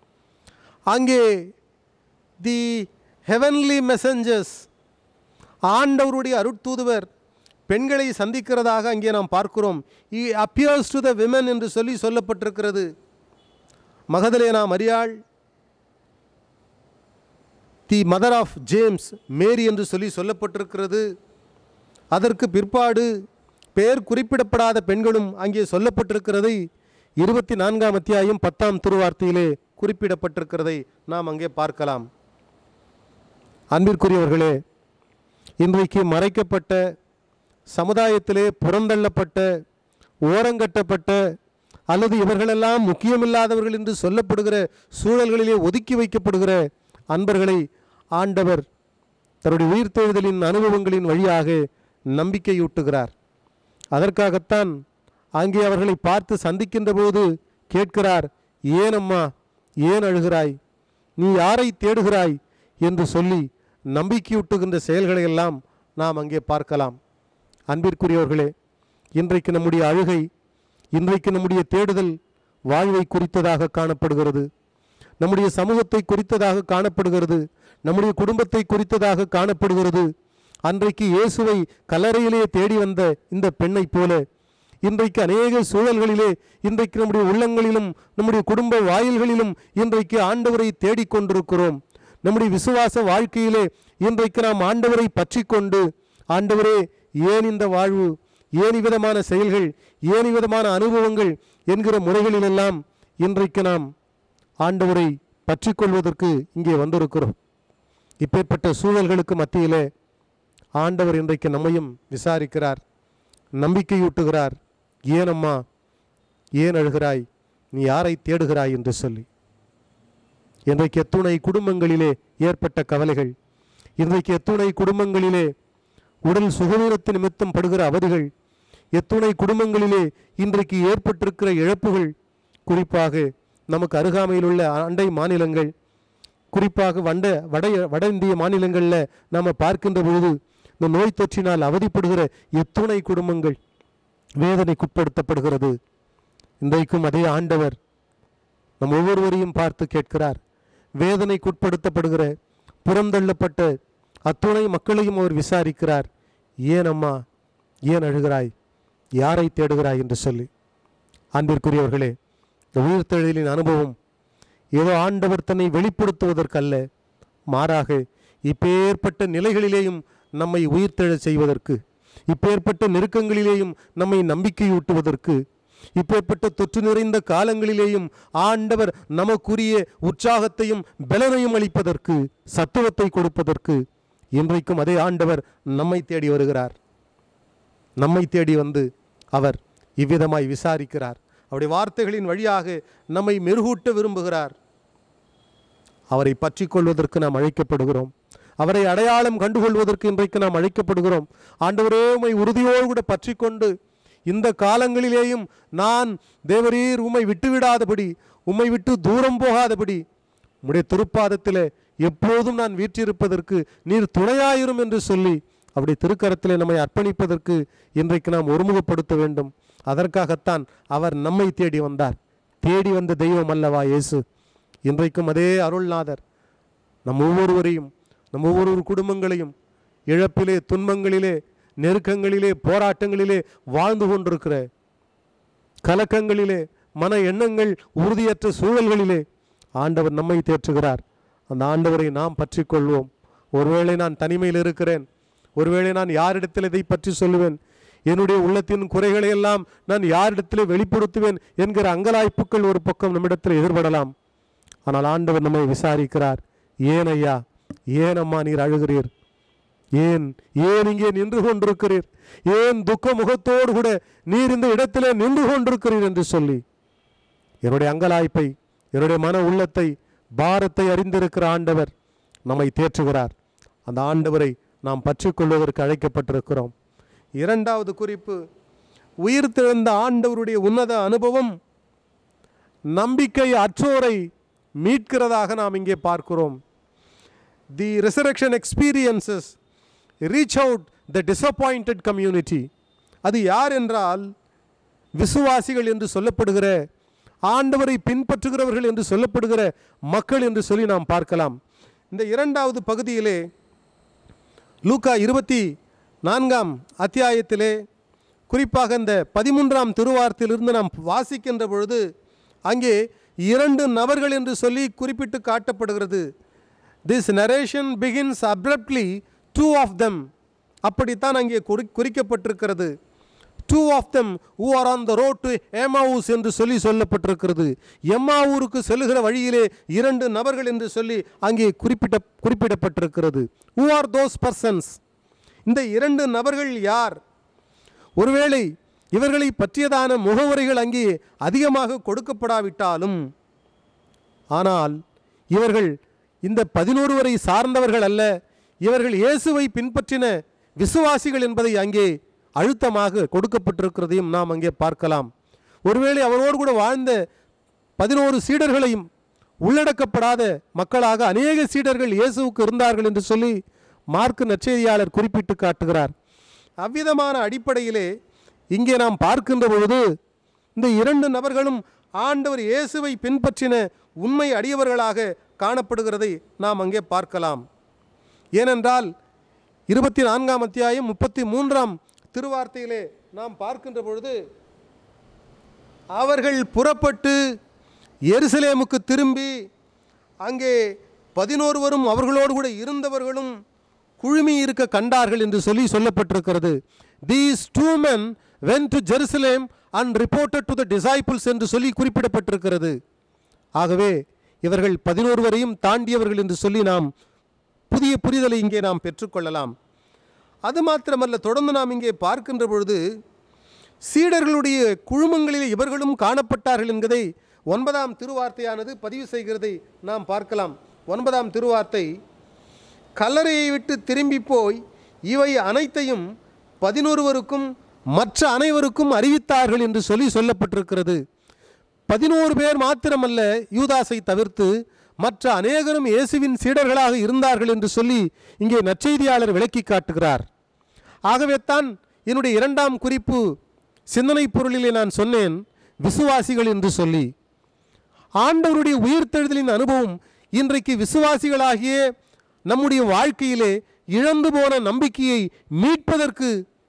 அங்கே தி ஹெவன்லி மெசஞ்சர்ஸ் ஆண்டவருடைய அருட்தூதுவர் பெண்களை சந்திக்கிறதாக அங்கே நாம் பார்க்கிறோம் he appears to the women என்று சொல்லி சொல்லப்பட்டிருக்கிறது Magdalena Mariyal the mother of James Mary என்று சொல்லி சொல்லப்பட்டிருக்கிறது அதற்கு பிற்பாடு பெயர் குறிப்பிடப்படாத பெண்களும் அங்கே சொல்லப்பட்டிருக்கிறதை இருபத்தி நான்காம் அத்தியாயம் பத்தாம் திருவார்த்தையிலே குறிப்பிடப்பட்டிருக்கிறதை நாம் அங்கே பார்க்கலாம் அன்பிற்குரியவர்களே இன்றைக்கு மறைக்கப்பட்ட சமுதாயத்திலே புறந்தள்ளப்பட்ட ஓரங்கட்டப்பட்ட அல்லது இவர்களெல்லாம் முக்கியமில்லாதவர்கள் என்று சொல்லப்படுகிற சூழல்களிலே ஒதுக்கி வைக்கப்படுகிற அன்பர்களை ஆண்டவர் தன்னுடைய உயிர்த்தெழுதலின் அனுபவங்களின் வழியாக நம்பிக்கையூட்டுகிறார் அதற்காகத்தான் அங்கே அவர்களை பார்த்து சந்திக்கின்ற போது கேட்கிறார் ஏனம்மா ஏன் அழுகிறாய் நீ யாரை தேடுகிறாய் என்று சொல்லி நம்பிக்கையூட்டுகின்ற செயல்களை எல்லாம் நாம் அங்கே பார்க்கலாம் அன்பிற்குரியவர்களே இன்றைக்கு நம்முடைய அழுகை இன்றைக்கு நம்முடைய தேடுதல் வாழ்வை குறித்ததாக காணப்படுகிறது நம்முடைய சமூகத்தை குறித்ததாக காணப்படுகிறது நம்முடைய குடும்பத்தை குறித்ததாக காணப்படுகிறது அன்றைக்கு இயேசுவை கல்லறையிலே தேடி வந்த இந்த பெண்ணைப் போல இன்றைக்கு அநேக சூழல்களிலே இன்றைக்கு நம்முடைய உள்ளங்களிலும் நம்முடைய குடும்ப வாயில்களிலும் இன்றைக்கு ஆண்டவரை தேடிக்கொண்டிருக்கிறோம் நம்முடைய விசுவாச வாழ்க்கையிலே இன்றைக்கு நாம் ஆண்டவரை பற்றி கொண்டு ஆண்டவரே ஏன் இந்த வாழ்வு ஏன் இவ்விதமான செயல்கள் ஏன் இவ்விதமான அனுபவங்கள் என்கிற முறைகளிலெல்லாம் இன்றைக்கு நாம் ஆண்டவரை பற்றி கொள்வதற்கு இங்கே வந்திருக்கிறோம் இப்பேற்பட்ட சூழல்களுக்கு மத்தியிலே ஆண்டவர் இன்றைக்கு நம்மையும் விசாரிக்கிறார் நம்பிக்கையூட்டுகிறார் ஏனம்மா ஏன் அழுகிறாய் நீ யாரை தேடுகிறாய் என்று சொல்லி இன்றைக்கு எத்துணை குடும்பங்களிலே ஏற்பட்ட கவலைகள் இன்றைக்கு எத்துணை குடும்பங்களிலே உடல் சுகவீனத்து நிமித்தம் படுகிற அவதிகள் எத்துணை குடும்பங்களிலே இன்றைக்கு ஏற்பட்டிருக்கிற இழப்புகள் குறிப்பாக நமக்கு அருகாமையில் உள்ள அண்டை மாநிலங்கள் குறிப்பாக வண்ட வட வட இந்திய மாநிலங்களில் நாம் பார்க்கின்ற பொழுது இந்த நோய் தொற்றினால் அவதிப்படுகிற எத்துணை குடும்பங்கள் வேதனைக்குட்படுத்தப்படுகிறது இன்றைக்கும் அதே ஆண்டவர் நம் ஒவ்வொருவரையும் பார்த்து கேட்கிறார் வேதனைக்குட்படுத்தப்படுகிற புறந்தள்ளப்பட்ட அத்துணை மக்களையும் அவர் விசாரிக்கிறார் ஏன் அம்மா ஏன் அழுகிறாய் யாரை தேடுகிறாய் என்று சொல்லி அன்பிற்குரியவர்களே இந்த உயிர்த்தெழுதலின் அனுபவம் ஏதோ ஆண்டவர் தன்னை வெளிப்படுத்துவதற்கல்ல மாறாக இப்பேற்பட்ட நிலைகளிலேயும் நம்மை உயிர்த்தெழச் செய்வதற்கு இப்பேற்பட்ட நெருக்கங்களிலேயும் நம்மை நம்பிக்கையூட்டுவதற்கு இப்பேற்பட்ட தொற்று நிறைந்த காலங்களிலேயும் ஆண்டவர் நமக்குரிய உற்சாகத்தையும் பலனையும் அளிப்பதற்கு சத்துவத்தை கொடுப்பதற்கு இன்றைக்கும் அதே ஆண்டவர் நம்மை தேடி வருகிறார் நம்மை தேடி வந்து அவர் இவ்விதமாய் விசாரிக்கிறார் அவருடைய வார்த்தைகளின் வழியாக நம்மை மெருகூட்ட விரும்புகிறார் அவரை பற்றி கொள்வதற்கு நாம் அழைக்கப்படுகிறோம் அவரை அடையாளம் கண்டுகொள்வதற்கு இன்றைக்கு நாம் அழைக்கப்படுகிறோம் ஆண்டவரே உம்மை உறுதியோடு கூட பற்றி கொண்டு இந்த காலங்களிலேயும் நான் தேவரீர் உம்மை விட்டுவிடாதபடி உம்மை விட்டு தூரம் போகாதபடி உம்முடைய திருப்பாதத்திலே எப்போதும் நான் வீற்றிருப்பதற்கு நீர் துணையாயிரும் என்று சொல்லி அவருடைய திருக்கரத்திலே நம்மை அர்ப்பணிப்பதற்கு இன்றைக்கு நாம் ஒருமுகப்படுத்த வேண்டும் அதற்காகத்தான் அவர் நம்மை தேடி வந்தார் தேடி வந்த தெய்வம் அல்லவா இயேசு இன்றைக்கும் அதே அருள்நாதர் நம் ஒவ்வொருவரையும் நம் ஒவ்வொரு குடும்பங்களையும் இழப்பிலே துன்பங்களிலே நெருக்கங்களிலே போராட்டங்களிலே வாழ்ந்து கொண்டிருக்கிற கலக்கங்களிலே மன எண்ணங்கள் உறுதியற்ற சூழல்களிலே ஆண்டவர் நம்மை தேற்றுகிறார் அந்த ஆண்டவரை நாம் பற்றி கொள்வோம் ஒருவேளை நான் தனிமையில் இருக்கிறேன் ஒருவேளை நான் யாரிடத்தில் இதை பற்றி சொல்லுவேன் என்னுடைய உள்ளத்தின் குறைகளை எல்லாம் நான் யாரிடத்திலே வெளிப்படுத்துவேன் என்கிற அங்கலாய்ப்புகள் ஒரு பக்கம் நம்மிடத்தில் எதிர்படலாம் ஆனால் ஆண்டவர் நம்மை விசாரிக்கிறார் ஏன் ஐயா ஏன் அம்மா நீர் அழுகிறீர் ஏன் ஏன் இங்கே நின்று கொண்டிருக்கிறீர் ஏன் துக்க முகத்தோடு கூட நீர் இந்த இடத்திலே நின்று கொண்டிருக்கிறீர் என்று சொல்லி என்னுடைய அங்கலாய்ப்பை என்னுடைய மன உள்ளத்தை பாரத்தை அறிந்திருக்கிற ஆண்டவர் நம்மை தேற்றுகிறார் அந்த ஆண்டவரை நாம் பற்றி கொள்வதற்கு அழைக்கப்பட்டிருக்கிறோம் இரண்டாவது குறிப்பு உயிர் திறந்த ஆண்டவருடைய உன்னத அனுபவம் நம்பிக்கை அற்றோரை மீட்கிறதாக நாம் இங்கே பார்க்கிறோம் தி resurrection experiences reach out the disappointed community அது யார் என்றால் விசுவாசிகள் என்று சொல்லப்படுகிற ஆண்டவரை பின்பற்றுகிறவர்கள் என்று சொல்லப்படுகிற மக்கள் என்று சொல்லி நாம் பார்க்கலாம் இந்த இரண்டாவது பகுதியிலே லூக்கா இருபத்தி நான்காம் அத்தியாயத்திலே குறிப்பாக இந்த பதிமூன்றாம் திருவாரத்திலிருந்து நாம் வாசிக்கின்ற பொழுது அங்கே இரண்டு நபர்கள் என்று சொல்லி குறிப்பிட்டு காட்டப்படுகிறது this narration begins abruptly two of them அப்படித்தான் அங்கே குறி குறிக்கப்பட்டிருக்கிறது two of them who are on the road to Emmaus என்று சொல்லி சொல்லப்பட்டிருக்கிறது எம்மாவூருக்கு செல்லுகிற வழியிலே இரண்டு நபர்கள் என்று சொல்லி அங்கே குறிப்பிட்ட குறிப்பிடப்பட்டிருக்கிறது who are those persons இந்த இரண்டு நபர்கள் யார் ஒருவேளை இவர்களை பற்றியதான முகவரிகள் அங்கே அதிகமாக கொடுக்கப்படாவிட்டாலும் ஆனால் இவர்கள் இந்த பதினோரு வரை சார்ந்தவர்கள் அல்ல இவர்கள் இயேசுவை பின்பற்றின விசுவாசிகள் என்பதை அங்கே அழுத்தமாக கொடுக்கப்பட்டிருக்கிறதையும் நாம் அங்கே பார்க்கலாம் ஒருவேளை அவரோடு கூட வாழ்ந்த பதினோரு சீடர்களையும் உள்ளடக்கப்படாத மக்களாக அநேக சீடர்கள் இயேசுவுக்கு இருந்தார்கள் என்று சொல்லி மார்க்கு நற்செய்தியாளர் குறிப்பிட்டு காட்டுகிறார் அவ்விதமான அடிப்படையிலே இங்கே நாம் பார்க்கின்ற பொழுது இந்த இரண்டு நபர்களும் ஆண்டவர் இயேசுவை பின்பற்றின உண்மை அடியவர்களாக காணப்படுகிறதை நாம் அங்கே பார்க்கலாம் ஏனென்றால் இருபத்தி நான்காம் அத்தியாயம் முப்பத்தி மூன்றாம் திருவார்த்தையிலே நாம் பார்க்கின்ற பொழுது அவர்கள் புறப்பட்டு எருசலேமுக்கு திரும்பி அங்கே பதினோருவரும் அவர்களோடு கூட இருந்தவர்களும் குழுமி இருக்க கண்டார்கள் என்று சொல்லி சொல்லப்பட்டிருக்கிறது these two men went to Jerusalem and reported to the disciples என்று சொல்லி குறிப்பிடப்பட்டிருக்கிறது ஆகவே இவர்கள் பதினோருவரையும் தாண்டியவர்கள் என்று சொல்லி நாம் புதிய புரிதலை இங்கே நாம் பெற்றுக்கொள்ளலாம் அது மாத்திரமல்ல தொடர்ந்து நாம் இங்கே பார்க்கின்ற பொழுது சீடர்களுடைய குழுமங்களில் இவர்களும் காணப்பட்டார்கள் என்பதை ஒன்பதாம் திருவார்த்தையானது பதிவு செய்கிறதை நாம் பார்க்கலாம் ஒன்பதாம் திருவார்த்தை கல்லறையை விட்டு திரும்பி போய் இவை அனைத்தையும் பதினொருவருக்கும் மற்ற அனைவருக்கும் அறிவித்தார்கள் என்று சொல்லி சொல்லப்பட்டிருக்கிறது பதினோரு பேர் மாத்திரமல்ல யூதாசை தவிர்த்து மற்ற அநேகரும் இயேசுவின் சீடர்களாக இருந்தார்கள் என்று சொல்லி இங்கே நற்செய்தியாளர் விளக்கி காட்டுகிறார் ஆகவே தான் என்னுடைய இரண்டாம் குறிப்பு சிந்தனை பொருளிலே நான் சொன்னேன் விசுவாசிகள் என்று சொல்லி ஆண்டவருடைய உயிர்த்தெழுதலின் அனுபவம் இன்றைக்கு விசுவாசிகளாகிய நம்முடைய வாழ்க்கையிலே இழந்து போன நம்பிக்கையை மீட்பதற்கு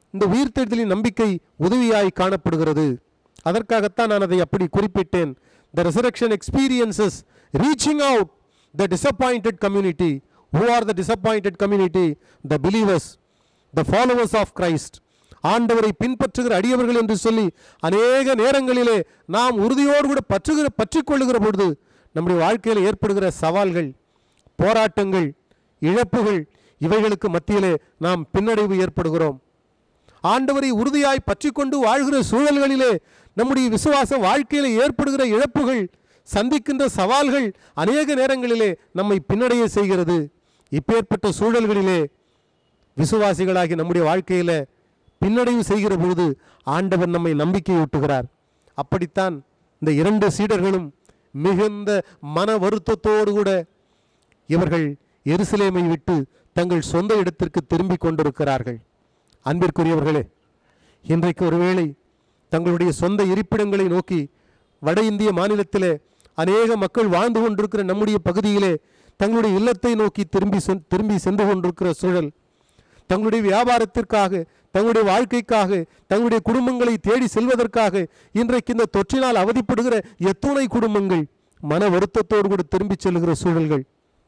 இந்த உயிர்த்தெழுதலின் நம்பிக்கை உதவியாய் காணப்படுகிறது அதற்காகத்தான் நான் அதை அப்படி குறிப்பிட்டேன் the resurrection experiences reaching out the disappointed community who are the disappointed community the believers the followers of christ ஆண்டவரை பின்பற்றுகிற அடியவர்கள் என்று சொல்லி அநேக நேரங்களிலே நாம் உறுதியோடு கூட பற்றுகிற பற்றிக் கொள்ளுகிற பொழுது நம்முடைய வாழ்க்கையில் ஏற்படுகிற சவால்கள் போராட்டங்கள் இழப்புகள் இவைகளுக்கு மத்தியிலே நாம் பின்னடைவு ஏற்படுகிறோம் ஆண்டவரை உறுதியாய் பற்றிக்கொண்டு வாழ்கிற சூழல்களிலே நம்முடைய விசுவாச வாழ்க்கையில் ஏற்படுகிற இழப்புகள் சந்திக்கின்ற சவால்கள் அநேக நேரங்களிலே நம்மை பின்னடைய செய்கிறது இப்பேற்பட்ட சூழல்களிலே விசுவாசிகளாகி நம்முடைய வாழ்க்கையில பின்னடைவு செய்கிற பொழுது ஆண்டவர் நம்மை நம்பிக்கையூட்டுகிறார் அப்படித்தான் இந்த இரண்டு சீடர்களும் மிகுந்த மன வருத்தத்தோடு கூட இவர்கள் எருசலேமை விட்டு தங்கள் சொந்த இடத்திற்கு திரும்பி கொண்டிருக்கிறார்கள் அன்பிற்குரியவர்களே இன்றைக்கு ஒருவேளை தங்களுடைய சொந்த இருப்பிடங்களை நோக்கி வட இந்திய மாநிலத்திலே அநேக மக்கள் வாழ்ந்து கொண்டிருக்கிற நம்முடைய பகுதியிலே தங்களுடைய இல்லத்தை நோக்கி திரும்பி சென்- திரும்பி சென்று கொண்டிருக்கிற சூழல் தங்களுடைய வியாபாரத்திற்காக தங்களுடைய வாழ்க்கைக்காக தங்களுடைய குடும்பங்களை தேடி செல்வதற்காக இன்றைக்கு இந்த தொற்றினால் அவதிப்படுகிற எத்துணை குடும்பங்கள் மன வருத்தத்தோடு கூட திரும்பி செல்கிற சூழல்கள்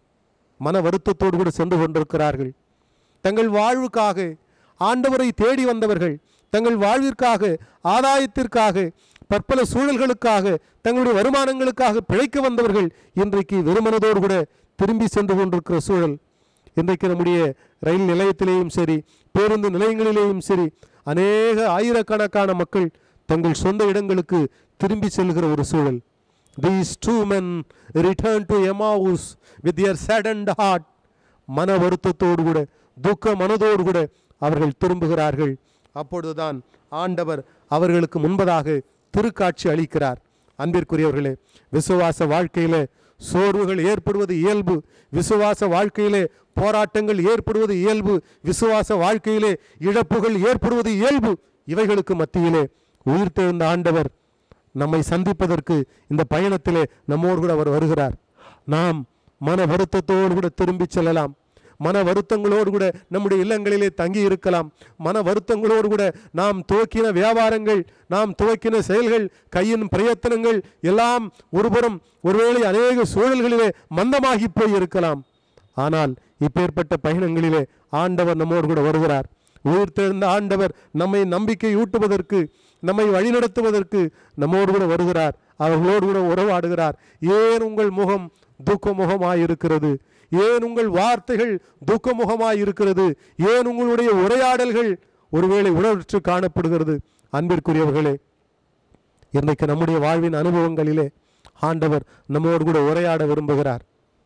மன வருத்தத்தோடு கூட சென்று கொண்டிருக்கிறார்கள் தங்கள் வாழ்வுக்காக ஆண்டவரை தேடி வந்தவர்கள் தங்கள் வாழ்விற்காக ஆதாயத்திற்காக பற்பல சூழல்களுக்காக தங்களுடைய வருமானங்களுக்காக பிழைக்க வந்தவர்கள் இன்றைக்கு வெறுமனதோடு கூட திரும்பி சென்று கொண்டிருக்கிற சூழல் இன்றைக்கு நம்முடைய ரயில் நிலையத்திலேயும் சரி பேருந்து நிலையங்களிலேயும் சரி அநேக ஆயிரக்கணக்கான மக்கள் தங்கள் சொந்த இடங்களுக்கு திரும்பி செல்கிற ஒரு சூழல் these two men returned to Emmaus with their saddened heart மன வருத்தத்தோடு கூட துக்க மனதோடு கூட அவர்கள் திரும்புகிறார்கள் அப்பொழுதுதான் ஆண்டவர் அவர்களுக்கு முன்பதாக திருக்காட்சி அளிக்கிறார் அன்பிற்குரியவர்களே விசுவாச வாழ்க்கையிலே சோர்வுகள் ஏற்படுவது இயல்பு விசுவாச வாழ்க்கையிலே போராட்டங்கள் ஏற்படுவது இயல்பு விசுவாச வாழ்க்கையிலே இழப்புகள் ஏற்படுவது இயல்பு இவைகளுக்கு மத்தியிலே உயிர்த்தெழுந்த ஆண்டவர் நம்மை சந்திப்பதற்கு இந்த பயணத்திலே நம்மோடு கூட அவர் வருகிறார் நாம் மன வருத்தத்தோடு கூட திரும்பி செல்லலாம் மன வருத்தங்களோடு கூட நம்முடைய இல்லங்களிலே தங்கி இருக்கலாம் மன வருத்தங்களோடு கூட நாம் துவக்கின வியாபாரங்கள் நாம் துவக்கின செயல்கள் கையின் பிரயத்தனங்கள் எல்லாம் ஒருபுறம் ஒருவேளை அநேக சூழல்களிலே மந்தமாகி போய் இருக்கலாம் ஆனால் இப்பேற்பட்ட பயணங்களிலே ஆண்டவர் நம்மோடு கூட வருகிறார் உயிர்த்தெழுந்த ஆண்டவர் நம்மை நம்பிக்கை ஊட்டுவதற்கு நம்மை வழிநடத்துவதற்கு நம்மோடு கூட வருகிறார் அவர்களோடு கூட உறவாடுகிறார் ஏன் உங்கள் முகம் துக்க முகமாயிருக்கிறது ஏன் உங்கள் வார்த்தைகள் துக்க முகமாயிருக்கிறது ஏன் உங்களுடைய உரையாடல்கள் ஒருவேளை உணர்ச்சி காணப்படுகிறது அன்பிற்குரியவர்களே இன்றைக்கு நம்முடைய வாழ்வின் அனுபவங்களிலே ஆண்டவர் நம்மோடு கூட உரையாட விரும்புகிறார்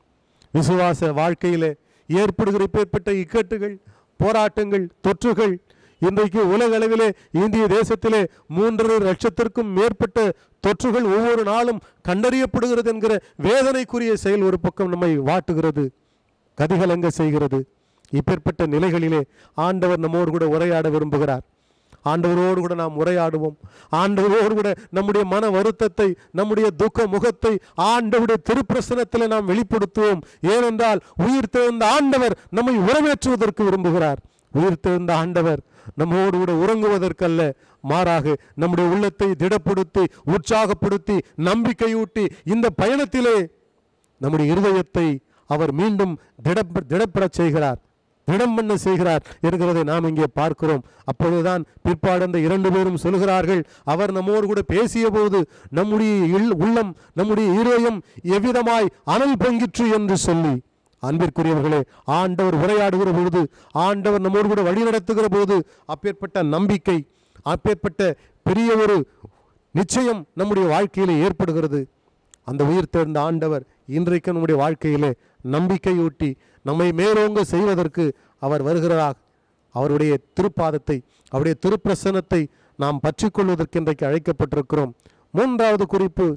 விசுவாச வாழ்க்கையிலே ஏற்படுகிற இப்பேற்பட்ட இக்கட்டுகள் போராட்டங்கள் தொற்றுகள் இன்றைக்கு உலக அளவிலே இந்திய தேசத்திலே மூன்றரை லட்சத்திற்கும் மேற்பட்ட தொற்றுகள் ஒவ்வொரு நாளும் கண்டறியப்படுகிறது என்கிற வேதனைக்குரிய செயல் ஒரு பக்கம் நம்மை வாட்டுகிறது கதிகலங்க செய்கிறது இப்பேற்பட்ட நிலைகளிலே ஆண்டவர் நம்மோடு கூட உரையாட விரும்புகிறார் ஆண்டவரோடு கூட நாம் உரையாடுவோம் ஆண்டவரோடு கூட நம்முடைய மன வருத்தத்தை நம்முடைய துக்க முகத்தை ஆண்டவருடைய திருப்பிரசனத்தில் நாம் வெளிப்படுத்துவோம் ஏனென்றால் உயிர் தெழுந்த ஆண்டவர் நம்மை உறவேற்றுவதற்கு விரும்புகிறார் உயிர் தெழுந்த ஆண்டவர் நம்மோடு கூட உறங்குவதற்கல்ல மாறாக நம்முடைய உள்ளத்தை திடப்படுத்தி உற்சாகப்படுத்தி நம்பிக்கையூட்டி இந்த பயணத்திலே நம்முடைய இருதயத்தை அவர் மீண்டும் திட திடப்படச் செய்கிறார் திடம் பண்ண செய்கிறார் என்கிறதை நாம் இங்கே பார்க்கிறோம் அப்பொழுதுதான் பிற்பாடு அந்த இரண்டு பேரும் சொல்கிறார்கள் அவர் நம்மோடு கூட பேசிய போது நம்முடைய இல்- உள்ளம் நம்முடைய இருதயம் எவ்விதமாய் அனல் பொங்கிற்று என்று சொல்லி அன்பிற்குரியவர்களே ஆண்டவர் உரையாடுகிற பொழுது ஆண்டவர் நம்மோடு கூட வழி நடத்துகிற போது அப்பேற்பட்ட நம்பிக்கை அப்பேற்பட்ட பெரிய ஒரு நிச்சயம் நம்முடைய வாழ்க்கையிலே ஏற்படுகிறது அந்த உயிர் தேர்ந்த ஆண்டவர் இன்றைக்கு நம்முடைய வாழ்க்கையிலே நம்பிக்கையூட்டி நம்மை மேலோங்க செய்வதற்கு அவர் வருகிறார் அவருடைய திருப்பாதத்தை அவருடைய திருப்பிரசனத்தை நாம் பற்றிக்கொள்வதற்கு இன்றைக்கு அழைக்கப்பட்டிருக்கிறோம் மூன்றாவது குறிப்பு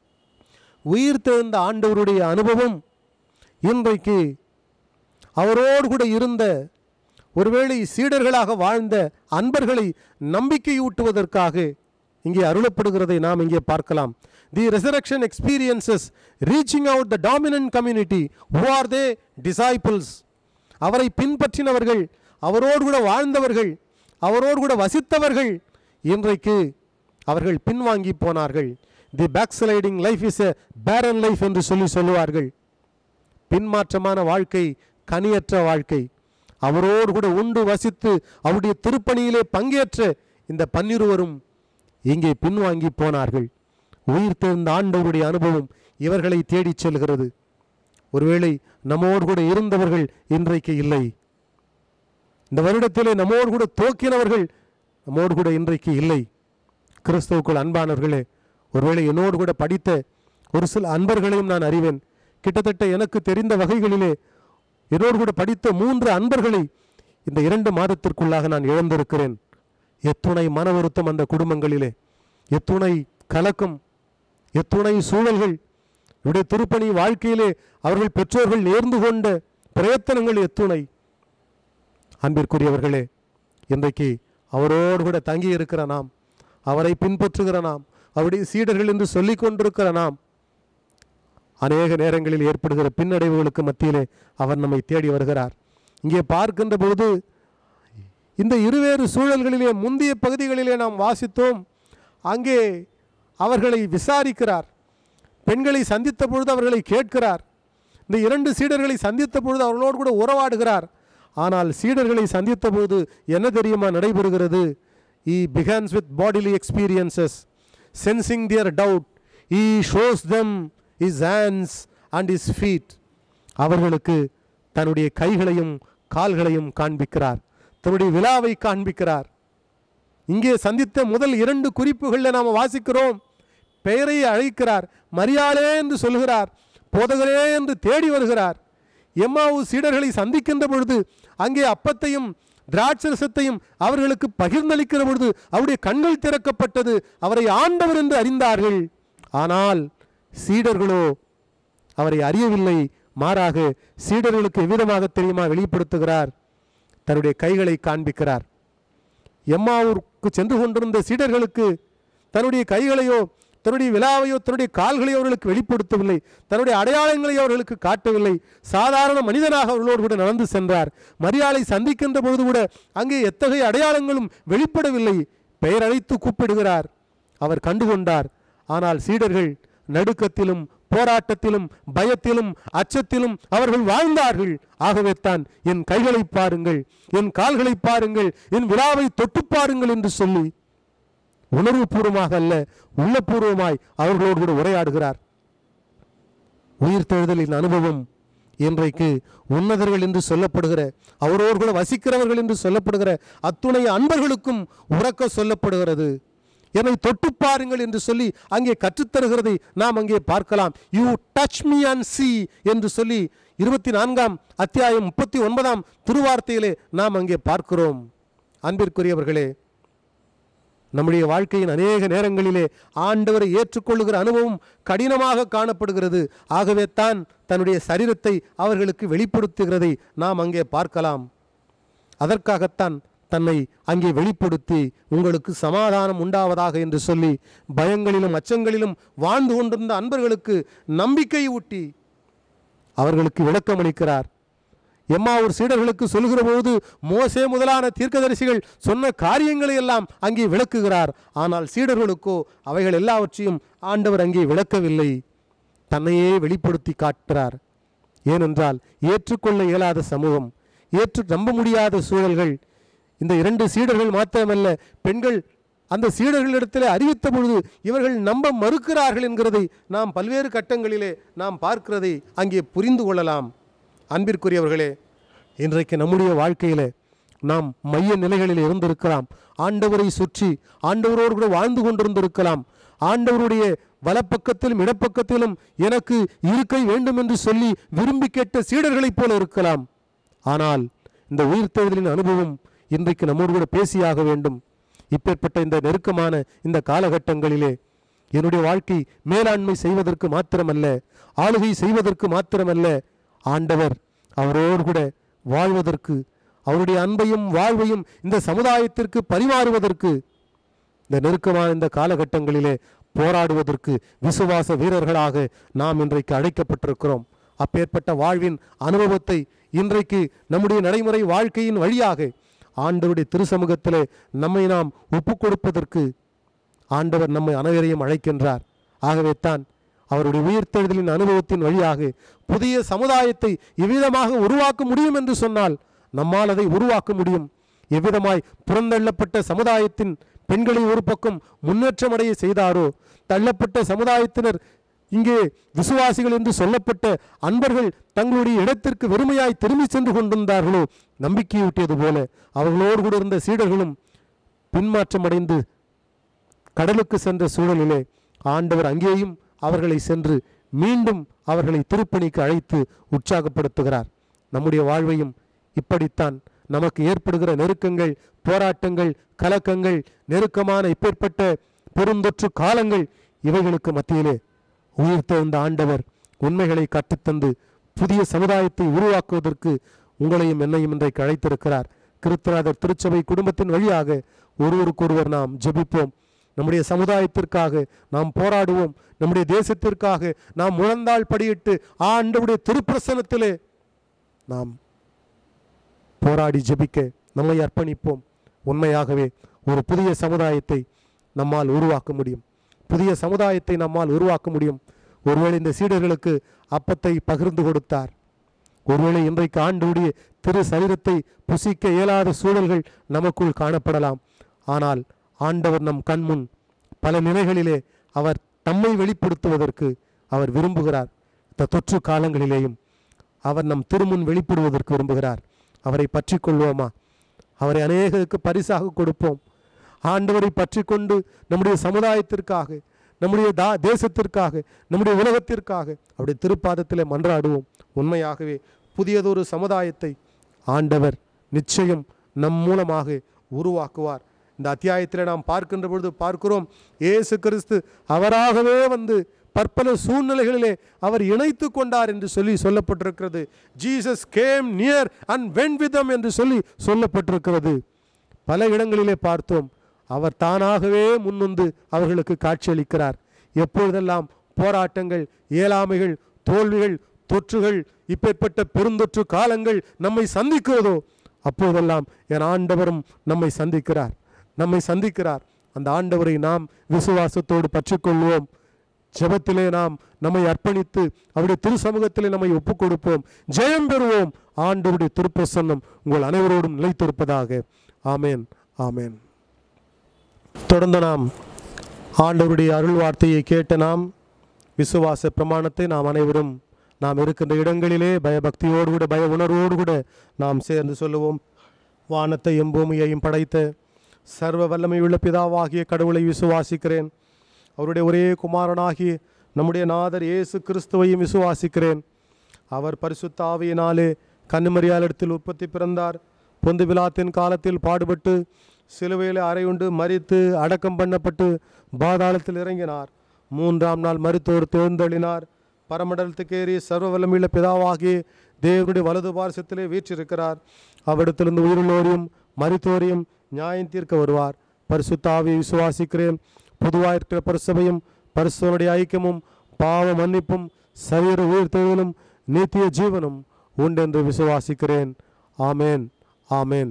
உயிர் தேர்ந்த ஆண்டவருடைய அனுபவம் இன்றைக்கு அவரோடு கூட இருந்த ஒருவேளை சீடர்களாக வாழ்ந்த அன்பர்களை நம்பிக்கையூட்டுவதற்காக இங்கே அருளப்படுகிறதை நாம் இங்கே பார்க்கலாம் the resurrection experiences reaching out the dominant community who are they disciples அவரை பின்பற்றினவர்கள் அவரோடு கூட வாழ்ந்தவர்கள் அவரோடு கூட வசித்தவர்கள் இன்றைக்கு அவர்கள் பின்வாங்கி போனார்கள் the backsliding life is a barren life என்று சொல்லி சொல்லுவார்கள் பின்மாற்றமான வாழ்க்கை கனியற்ற வாழ்க்கை அவரோடு கூட உண்டு வசித்து அவருடைய திருப்பணியிலே பங்கேற்ற இந்த பன்னிருவரும் இங்கே பின்வாங்கி போனார்கள் உயிர் தெழுந்த ஆண்டவருடைய அனுபவம் இவர்களை தேடிச் செல்கிறது ஒருவேளை நம்மோடு கூட இருந்தவர்கள் இன்றைக்கு இல்லை இந்த வருடத்திலே நம்மோடு கூட தோக்கினவர்கள் நம்மோடு கூட இன்றைக்கு இல்லை கிறிஸ்துவுக்குள் அன்பானவர்களே ஒருவேளை என்னோடு கூட படித்த ஒரு சில அன்பர்களையும் நான் அறிவேன் கிட்டத்தட்ட எனக்கு தெரிந்த வகைகளிலே என்னோடு கூட படித்த மூன்று அன்பர்களை இந்த இரண்டு மாதத்திற்குள்ளாக நான் இழந்திருக்கிறேன் எத்துணை மன வருத்தம் அந்த குடும்பங்களிலே எத்துணை கலக்கம் எத்துணை சூழல்கள் இவருடைய திருப்பணி வாழ்க்கையிலே அவர்கள் பெற்றோர்கள் நேர்ந்து கொண்ட பிரயத்தனங்கள் எத்துணை அன்பிற்குரியவர்களே இன்றைக்கு அவரோடு கூட தங்கி இருக்கிற நாம் அவரை பின்பற்றுகிற நாம் அவருடைய சீடர்கள் என்று சொல்லிக் கொண்டிருக்கிற நாம் அநேக நேரங்களில் ஏற்படுகிற பின்னடைவுகளுக்கு மத்தியிலே அவர் நம்மை தேடி வருகிறார் இங்கே பார்க்கின்ற பொழுது இந்த இருவேறு சூழல்களிலே முந்தைய பகுதிகளிலே நாம் வாசித்தோம் அங்கே அவர்களை விசாரிக்கிறார் பெண்களை சந்தித்த பொழுது அவர்களை கேட்கிறார் இந்த இரண்டு சீடர்களை சந்தித்த பொழுது அவர்களோடு கூட உறவாடுகிறார் ஆனால் சீடர்களை சந்தித்த பொழுது என்ன தெரியுமா நடைபெறுகிறது he beckons with bodily experiences sensing their doubt he shows them his hands and his feet அவர்களுக்கு தன்னுடைய கைகளையும் கால்களையும் காண்பிக்கிறார் தன்னுடைய விழாவை காண்பிக்கிறார் இங்கே சந்தித்த முதல் இரண்டு குறிப்புகளில் நாம் வாசிக்கிறோம் பெயரை அழைக்கிறார் மரியாளே என்று சொல்கிறார் போதகரே என்று தேடி வருகிறார் எம்மாவு சீடர்களை சந்திக்கின்ற பொழுது அங்கே அப்பத்தையும் திராட்சரசத்தையும் அவர்களுக்கு பகிர்ந்தளிக்கிற பொழுது அவருடைய கண்கள் திறக்கப்பட்டது அவரை ஆண்டவர் என்று அறிந்தார்கள் ஆனால் சீடர்களோ அவரை அறியவில்லை மாறாக சீடர்களுக்கு எவ்விதமாக தெரியுமா வெளிப்படுத்துகிறார் தன்னுடைய கைகளை காண்பிக்கிறார் எம்மாவூருக்கு சென்று கொண்டிருந்த சீடர்களுக்கு தன்னுடைய கைகளையோ தன்னுடைய விழாவையோ தன்னுடைய கால்களையோ அவர்களுக்கு வெளிப்படுத்தவில்லை தன்னுடைய அடையாளங்களையோ அவர்களுக்கு காட்டவில்லை சாதாரண மனிதனாக அவர்களோடு கூட நடந்து சென்றார் மரியாதை சந்திக்கின்ற பொழுது கூட அங்கே எத்தகைய அடையாளங்களும் வெளிப்படவில்லை பெயர் அழைத்து கூப்பிடுகிறார் அவர் கண்டுகொண்டார் ஆனால் சீடர்கள் நடுக்கத்திலும் போராட்டத்திலும் பயத்திலும் அச்சத்திலும் அவர்கள் வாழ்ந்தார்கள் ஆகவே தான் என் கைகளை பாருங்கள் என் கால்களை பாருங்கள் என் விழாவை தொட்டு பாருங்கள் என்று சொல்லி உணர்வுபூர்வமாக அல்ல உள்ளபூர்வமாய் அவர்களோடு கூட உரையாடுகிறார் உயிர்த்தெழுதலின் அனுபவம் இன்றைக்கு உன்னதர்கள் என்று சொல்லப்படுகிற அவரோடு கூட வசிக்கிறவர்கள் என்று சொல்லப்படுகிற அத்துணை அன்பர்களுக்கும் உறக்க சொல்லப்படுகிறது என்னை தொட்டு பாருங்கள் என்று சொல்லி அங்கே கற்றுத்தருகிறதை நாம் அங்கே பார்க்கலாம் you touch me and see என்று சொல்லி இருபத்தி நான்காம் அத்தியாயம் முப்பத்தி ஒன்பதாம் திருவார்த்தையிலே நாம் அங்கே பார்க்கிறோம் அன்பிற்குரியவர்களே நம்முடைய வாழ்க்கையின் அநேக நேரங்களிலே ஆண்டவரை ஏற்றுக்கொள்ளுகிற அனுபவம் கடினமாக காணப்படுகிறது ஆகவே தான் தன்னுடைய சரீரத்தை அவர்களுக்கு வெளிப்படுத்துகிறதை நாம் அங்கே பார்க்கலாம் அதற்காகத்தான் தன்னை அங்கே வெளிப்படுத்தி உங்களுக்கு சமாதானம் உண்டாவதாக என்று சொல்லி பயங்களிலும் அச்சங்களிலும் வாழ்ந்து கொண்டிருந்த அன்பர்களுக்கு நம்பிக்கை ஊட்டி அவர்களுக்கு விளக்கமளிக்கிறார் எம்மாவூர் சீடர்களுக்கு சொல்கிற போது மோசே முதலான தீர்க்கதரிசிகள் சொன்ன காரியங்களை எல்லாம் அங்கே விளக்குகிறார் ஆனால் சீடர்களுக்கோ அவைகள் எல்லாவற்றையும் ஆண்டவர் அங்கே விளக்கவில்லை தன்னையே வெளிப்படுத்தி காட்டுகிறார் ஏனென்றால் ஏற்றுக்கொள்ள இயலாத சமூகம் ஏற்று நம்ப முடியாத சூழல்கள் இந்த இரண்டு சீடர்கள் மாத்திரமல்ல பெண்கள் அந்த சீடர்களிடத்தில் அறிவித்த பொழுது இவர்கள் நம்ப மறுக்கிறார்கள் என்கிறதை நாம் பல்வேறு கட்டங்களிலே நாம் பார்க்கிறதை அங்கே புரிந்து கொள்ளலாம் அன்பிற்குரியவர்களே இன்றைக்கு நம்முடைய வாழ்க்கையிலே நாம் மைய நிலைகளில் இருந்திருக்கலாம் ஆண்டவரை சுற்றி ஆண்டவரோடு கூட வாழ்ந்து கொண்டிருந்திருக்கலாம் ஆண்டவருடைய வலப்பக்கத்திலும் இடப்பக்கத்திலும் எனக்கு இருக்கை வேண்டும் என்று சொல்லி விரும்பி கேட்ட சீடர்களைப் போல இருக்கலாம் ஆனால் இந்த உயிர்த்தெழுதலின் அனுபவம் இன்றைக்கு நம்மோடு கூட பேசியாக வேண்டும் இப்பேற்பட்ட இந்த நெருக்கமான இந்த காலகட்டங்களிலே என்னுடைய வாழ்க்கை மேலாண்மை செய்வதற்கு மாத்திரமல்ல ஆளுகை செய்வதற்கு மாத்திரமல்ல ஆண்டவர் அவரோடு கூட வாழ்வதற்கு அவருடைய அன்பையும் வாழ்வையும் இந்த சமுதாயத்திற்கு பரிமாறுவதற்கு இந்த நெருக்கமான இந்த காலகட்டங்களிலே போராடுவதற்கு விசுவாச வீரர்களாக நாம் இன்றைக்கு அழைக்கப்பட்டிருக்கிறோம் அப்பேற்பட்ட வாழ்வின் அனுபவத்தை இன்றைக்கு நம்முடைய நடைமுறை வாழ்க்கையின் வழியாக ஆண்டவருடைய திருசமூகத்திலே நம்மை நாம் ஒப்புக் கொடுப்பதற்கு ஆண்டவர் நம்மை அனைவரையும் அழைக்கின்றார் ஆகவே தான் அவருடைய உயிர்த்தெழுதலின் அனுபவத்தின் வழியாக புதிய சமுதாயத்தை எவ்விதமாக உருவாக்க முடியும் என்று சொன்னால் நம்மால் அதை உருவாக்க முடியும் எவ்விதமாய் புறந்தள்ளப்பட்ட சமுதாயத்தின் பெண்களை ஒரு பக்கம் முன்னேற்றமடைய செய்தாரோ தள்ளப்பட்ட சமுதாயத்தினர் இங்கே விசுவாசிகள் என்று சொல்லப்பட்ட அன்பர்கள் தங்களுடைய இடத்திற்கு வெறுமையாய் திரும்பி சென்று கொண்டிருந்தார்களோ நம்பிக்கையூட்டியது போல அவர்களோடு கூட இருந்த சீடர்களும் பின்மாற்றமடைந்து கடலுக்கு சென்ற சூழலிலே ஆண்டவர் அங்கேயும் அவர்களை சென்று மீண்டும் அவர்களை திருப்பணிக்கு அழைத்து உற்சாகப்படுத்துகிறார் நம்முடைய வாழ்வையும் இப்படித்தான் நமக்கு ஏற்படுகிற நெருக்கங்கள் போராட்டங்கள் கலக்கங்கள் நெருக்கமான இப்பேற்பட்ட பெருந்தொற்று காலங்கள் இவைகளுக்கு மத்தியிலே உயிர்த்தெழுந்த ஆண்டவர் உண்மைகளை கற்றுத்தந்து புதிய சமுதாயத்தை உருவாக்குவதற்கு உங்களையும் என்னையும் இன்றைக்கு அழைத்திருக்கிறார் கிறிஸ்தராதர் திருச்சபை குடும்பத்தின் வழியாக ஒருவருக்கொருவர் நாம் ஜெபிப்போம் நம்முடைய சமுதாயத்திற்காக நாம் போராடுவோம் நம்முடைய தேசத்திற்காக நாம் முழந்தாள் படியிட்டு ஆண்டவுடைய திருப்பிரசனத்திலே நாம் போராடி ஜெபிக்க நம்மை அர்ப்பணிப்போம் உண்மையாகவே ஒரு புதிய சமுதாயத்தை நம்மால் உருவாக்க முடியும் புதிய சமுதாயத்தை நம்மால் உருவாக்க முடியும் ஒருவேளை இந்த சீடர்களுக்கு அப்பத்தை பகிர்ந்து கொடுத்தார் ஒருவேளை இன்றைக்கு ஆண்டுடைய திரு சரீரத்தை புசிக்க இயலாத சூழல்கள் நமக்குள் காணப்படலாம் ஆனால் ஆண்டவர் நம் கண்முன் பல நிலைகளிலே அவர் தம்மை வெளிப்படுத்துவதற்கு அவர் விரும்புகிறார் இந்த தொற்று காலங்களிலேயும் அவர் நம் திருமுன் வெளிப்படுவதற்கு விரும்புகிறார் அவரை பற்றி கொள்வோமா அவரை அநேகருக்கு பரிசாக கொடுப்போம் ஆண்டவரை பற்றி கொண்டு நம்முடைய சமுதாயத்திற்காக நம்முடைய தா தேசத்திற்காக நம்முடைய உலகத்திற்காக அவருடைய திருப்பாதத்திலே மன்றாடுவோம் உண்மையாகவே புதியதொரு சமுதாயத்தை ஆண்டவர் நிச்சயம் நம் மூலமாக உருவாக்குவார் இந்த அத்தியாயத்தில் நாம் பார்க்கின்ற பொழுது பார்க்கிறோம் இயேசு கிறிஸ்து அவராகவே வந்து பற்பல சூழ்நிலைகளிலே அவர் இணைத்து கொண்டார் என்று சொல்லி சொல்லப்பட்டிருக்கிறது Jesus came near and when with them என்று சொல்லி சொல்லப்பட்டிருக்கிறது பல இடங்களிலே பார்த்தோம் அவர் தானாகவே முன்வந்து அவர்களுக்கு காட்சியளிக்கிறார் எப்பொழுதெல்லாம் போராட்டங்கள் இயலாமைகள் தோல்விகள் தொற்றுகள் இப்பேற்பட்ட பெருந்தொற்று காலங்கள் நம்மை சந்திக்கிறதோ அப்போதெல்லாம் என் ஆண்டவரும் நம்மை சந்திக்கிறார் நம்மை சந்திக்கிறார் அந்த ஆண்டவரை நாம் விசுவாசத்தோடு பற்றிக்கொள்வோம் ஜெபத்திலே நாம் நம்மை அர்ப்பணித்து அவருடைய திரு சமூகத்திலே நம்மை ஒப்புக் கொடுப்போம் ஜெயம் பெறுவோம் ஆண்டவருடைய திருப்பிரசன்னம் உங்கள் அனைவரோடும் நிலைத்திருப்பதாக ஆமேன் ஆமேன் தொடர்ந்து நாம் ஆண்டவருடைய அருள் வார்த்தையை கேட்ட நாம் விசுவாச பிரமாணத்தை நாம் அனைவரும் நாம் இருக்கின்ற இடங்களிலே பயபக்தியோடு கூட பய உணர்வோடு கூட நாம் சேர்ந்து சொல்லுவோம் வானத்தையும் பூமியையும் படைத்த சர்வ வல்லமையுள்ள பிதாவாகிய கடவுளை விசுவாசிக்கிறேன் அவருடைய ஒரே குமாரனாகிய நம்முடைய நாதர் இயேசு கிறிஸ்துவையும் விசுவாசிக்கிறேன் அவர் பரிசுத்த ஆவியினாலே கன்னிமரியாளிடத்தில் உற்பத்தி பிறந்தார் பொந்து விழாத்தின் காலத்தில் பாடுபட்டு சிலுவையில் அறையுண்டு மரித்து அடக்கம் பண்ணப்பட்டு பாதாளத்தில் இறங்கினார் மூன்றாம் நாள் மருத்துவர் தேர்ந்தெழினார் பரமண்டலத்துக்கேறி சர்வ வல்லமையுள்ள பிதாவாகிய தேவனுடைய வலது பார்சத்திலே வீற்றிருக்கிறார் அவ்விடத்திலிருந்து உயிருள்ளோரையும் மரித்தோரையும் நியாயம் தீர்க்க வருவார் பரிசுத்தாவியை விசுவாசிக்கிறேன் பொதுவாக இருக்கிற பரிசபையும் பரிசுவனுடைய ஐக்கியமும் பாவ மன்னிப்பும் சரீர உயிர்த்தெழுதலும் நித்திய ஜீவனும் உண்டென்று விசுவாசிக்கிறேன் ஆமேன் ஆமேன்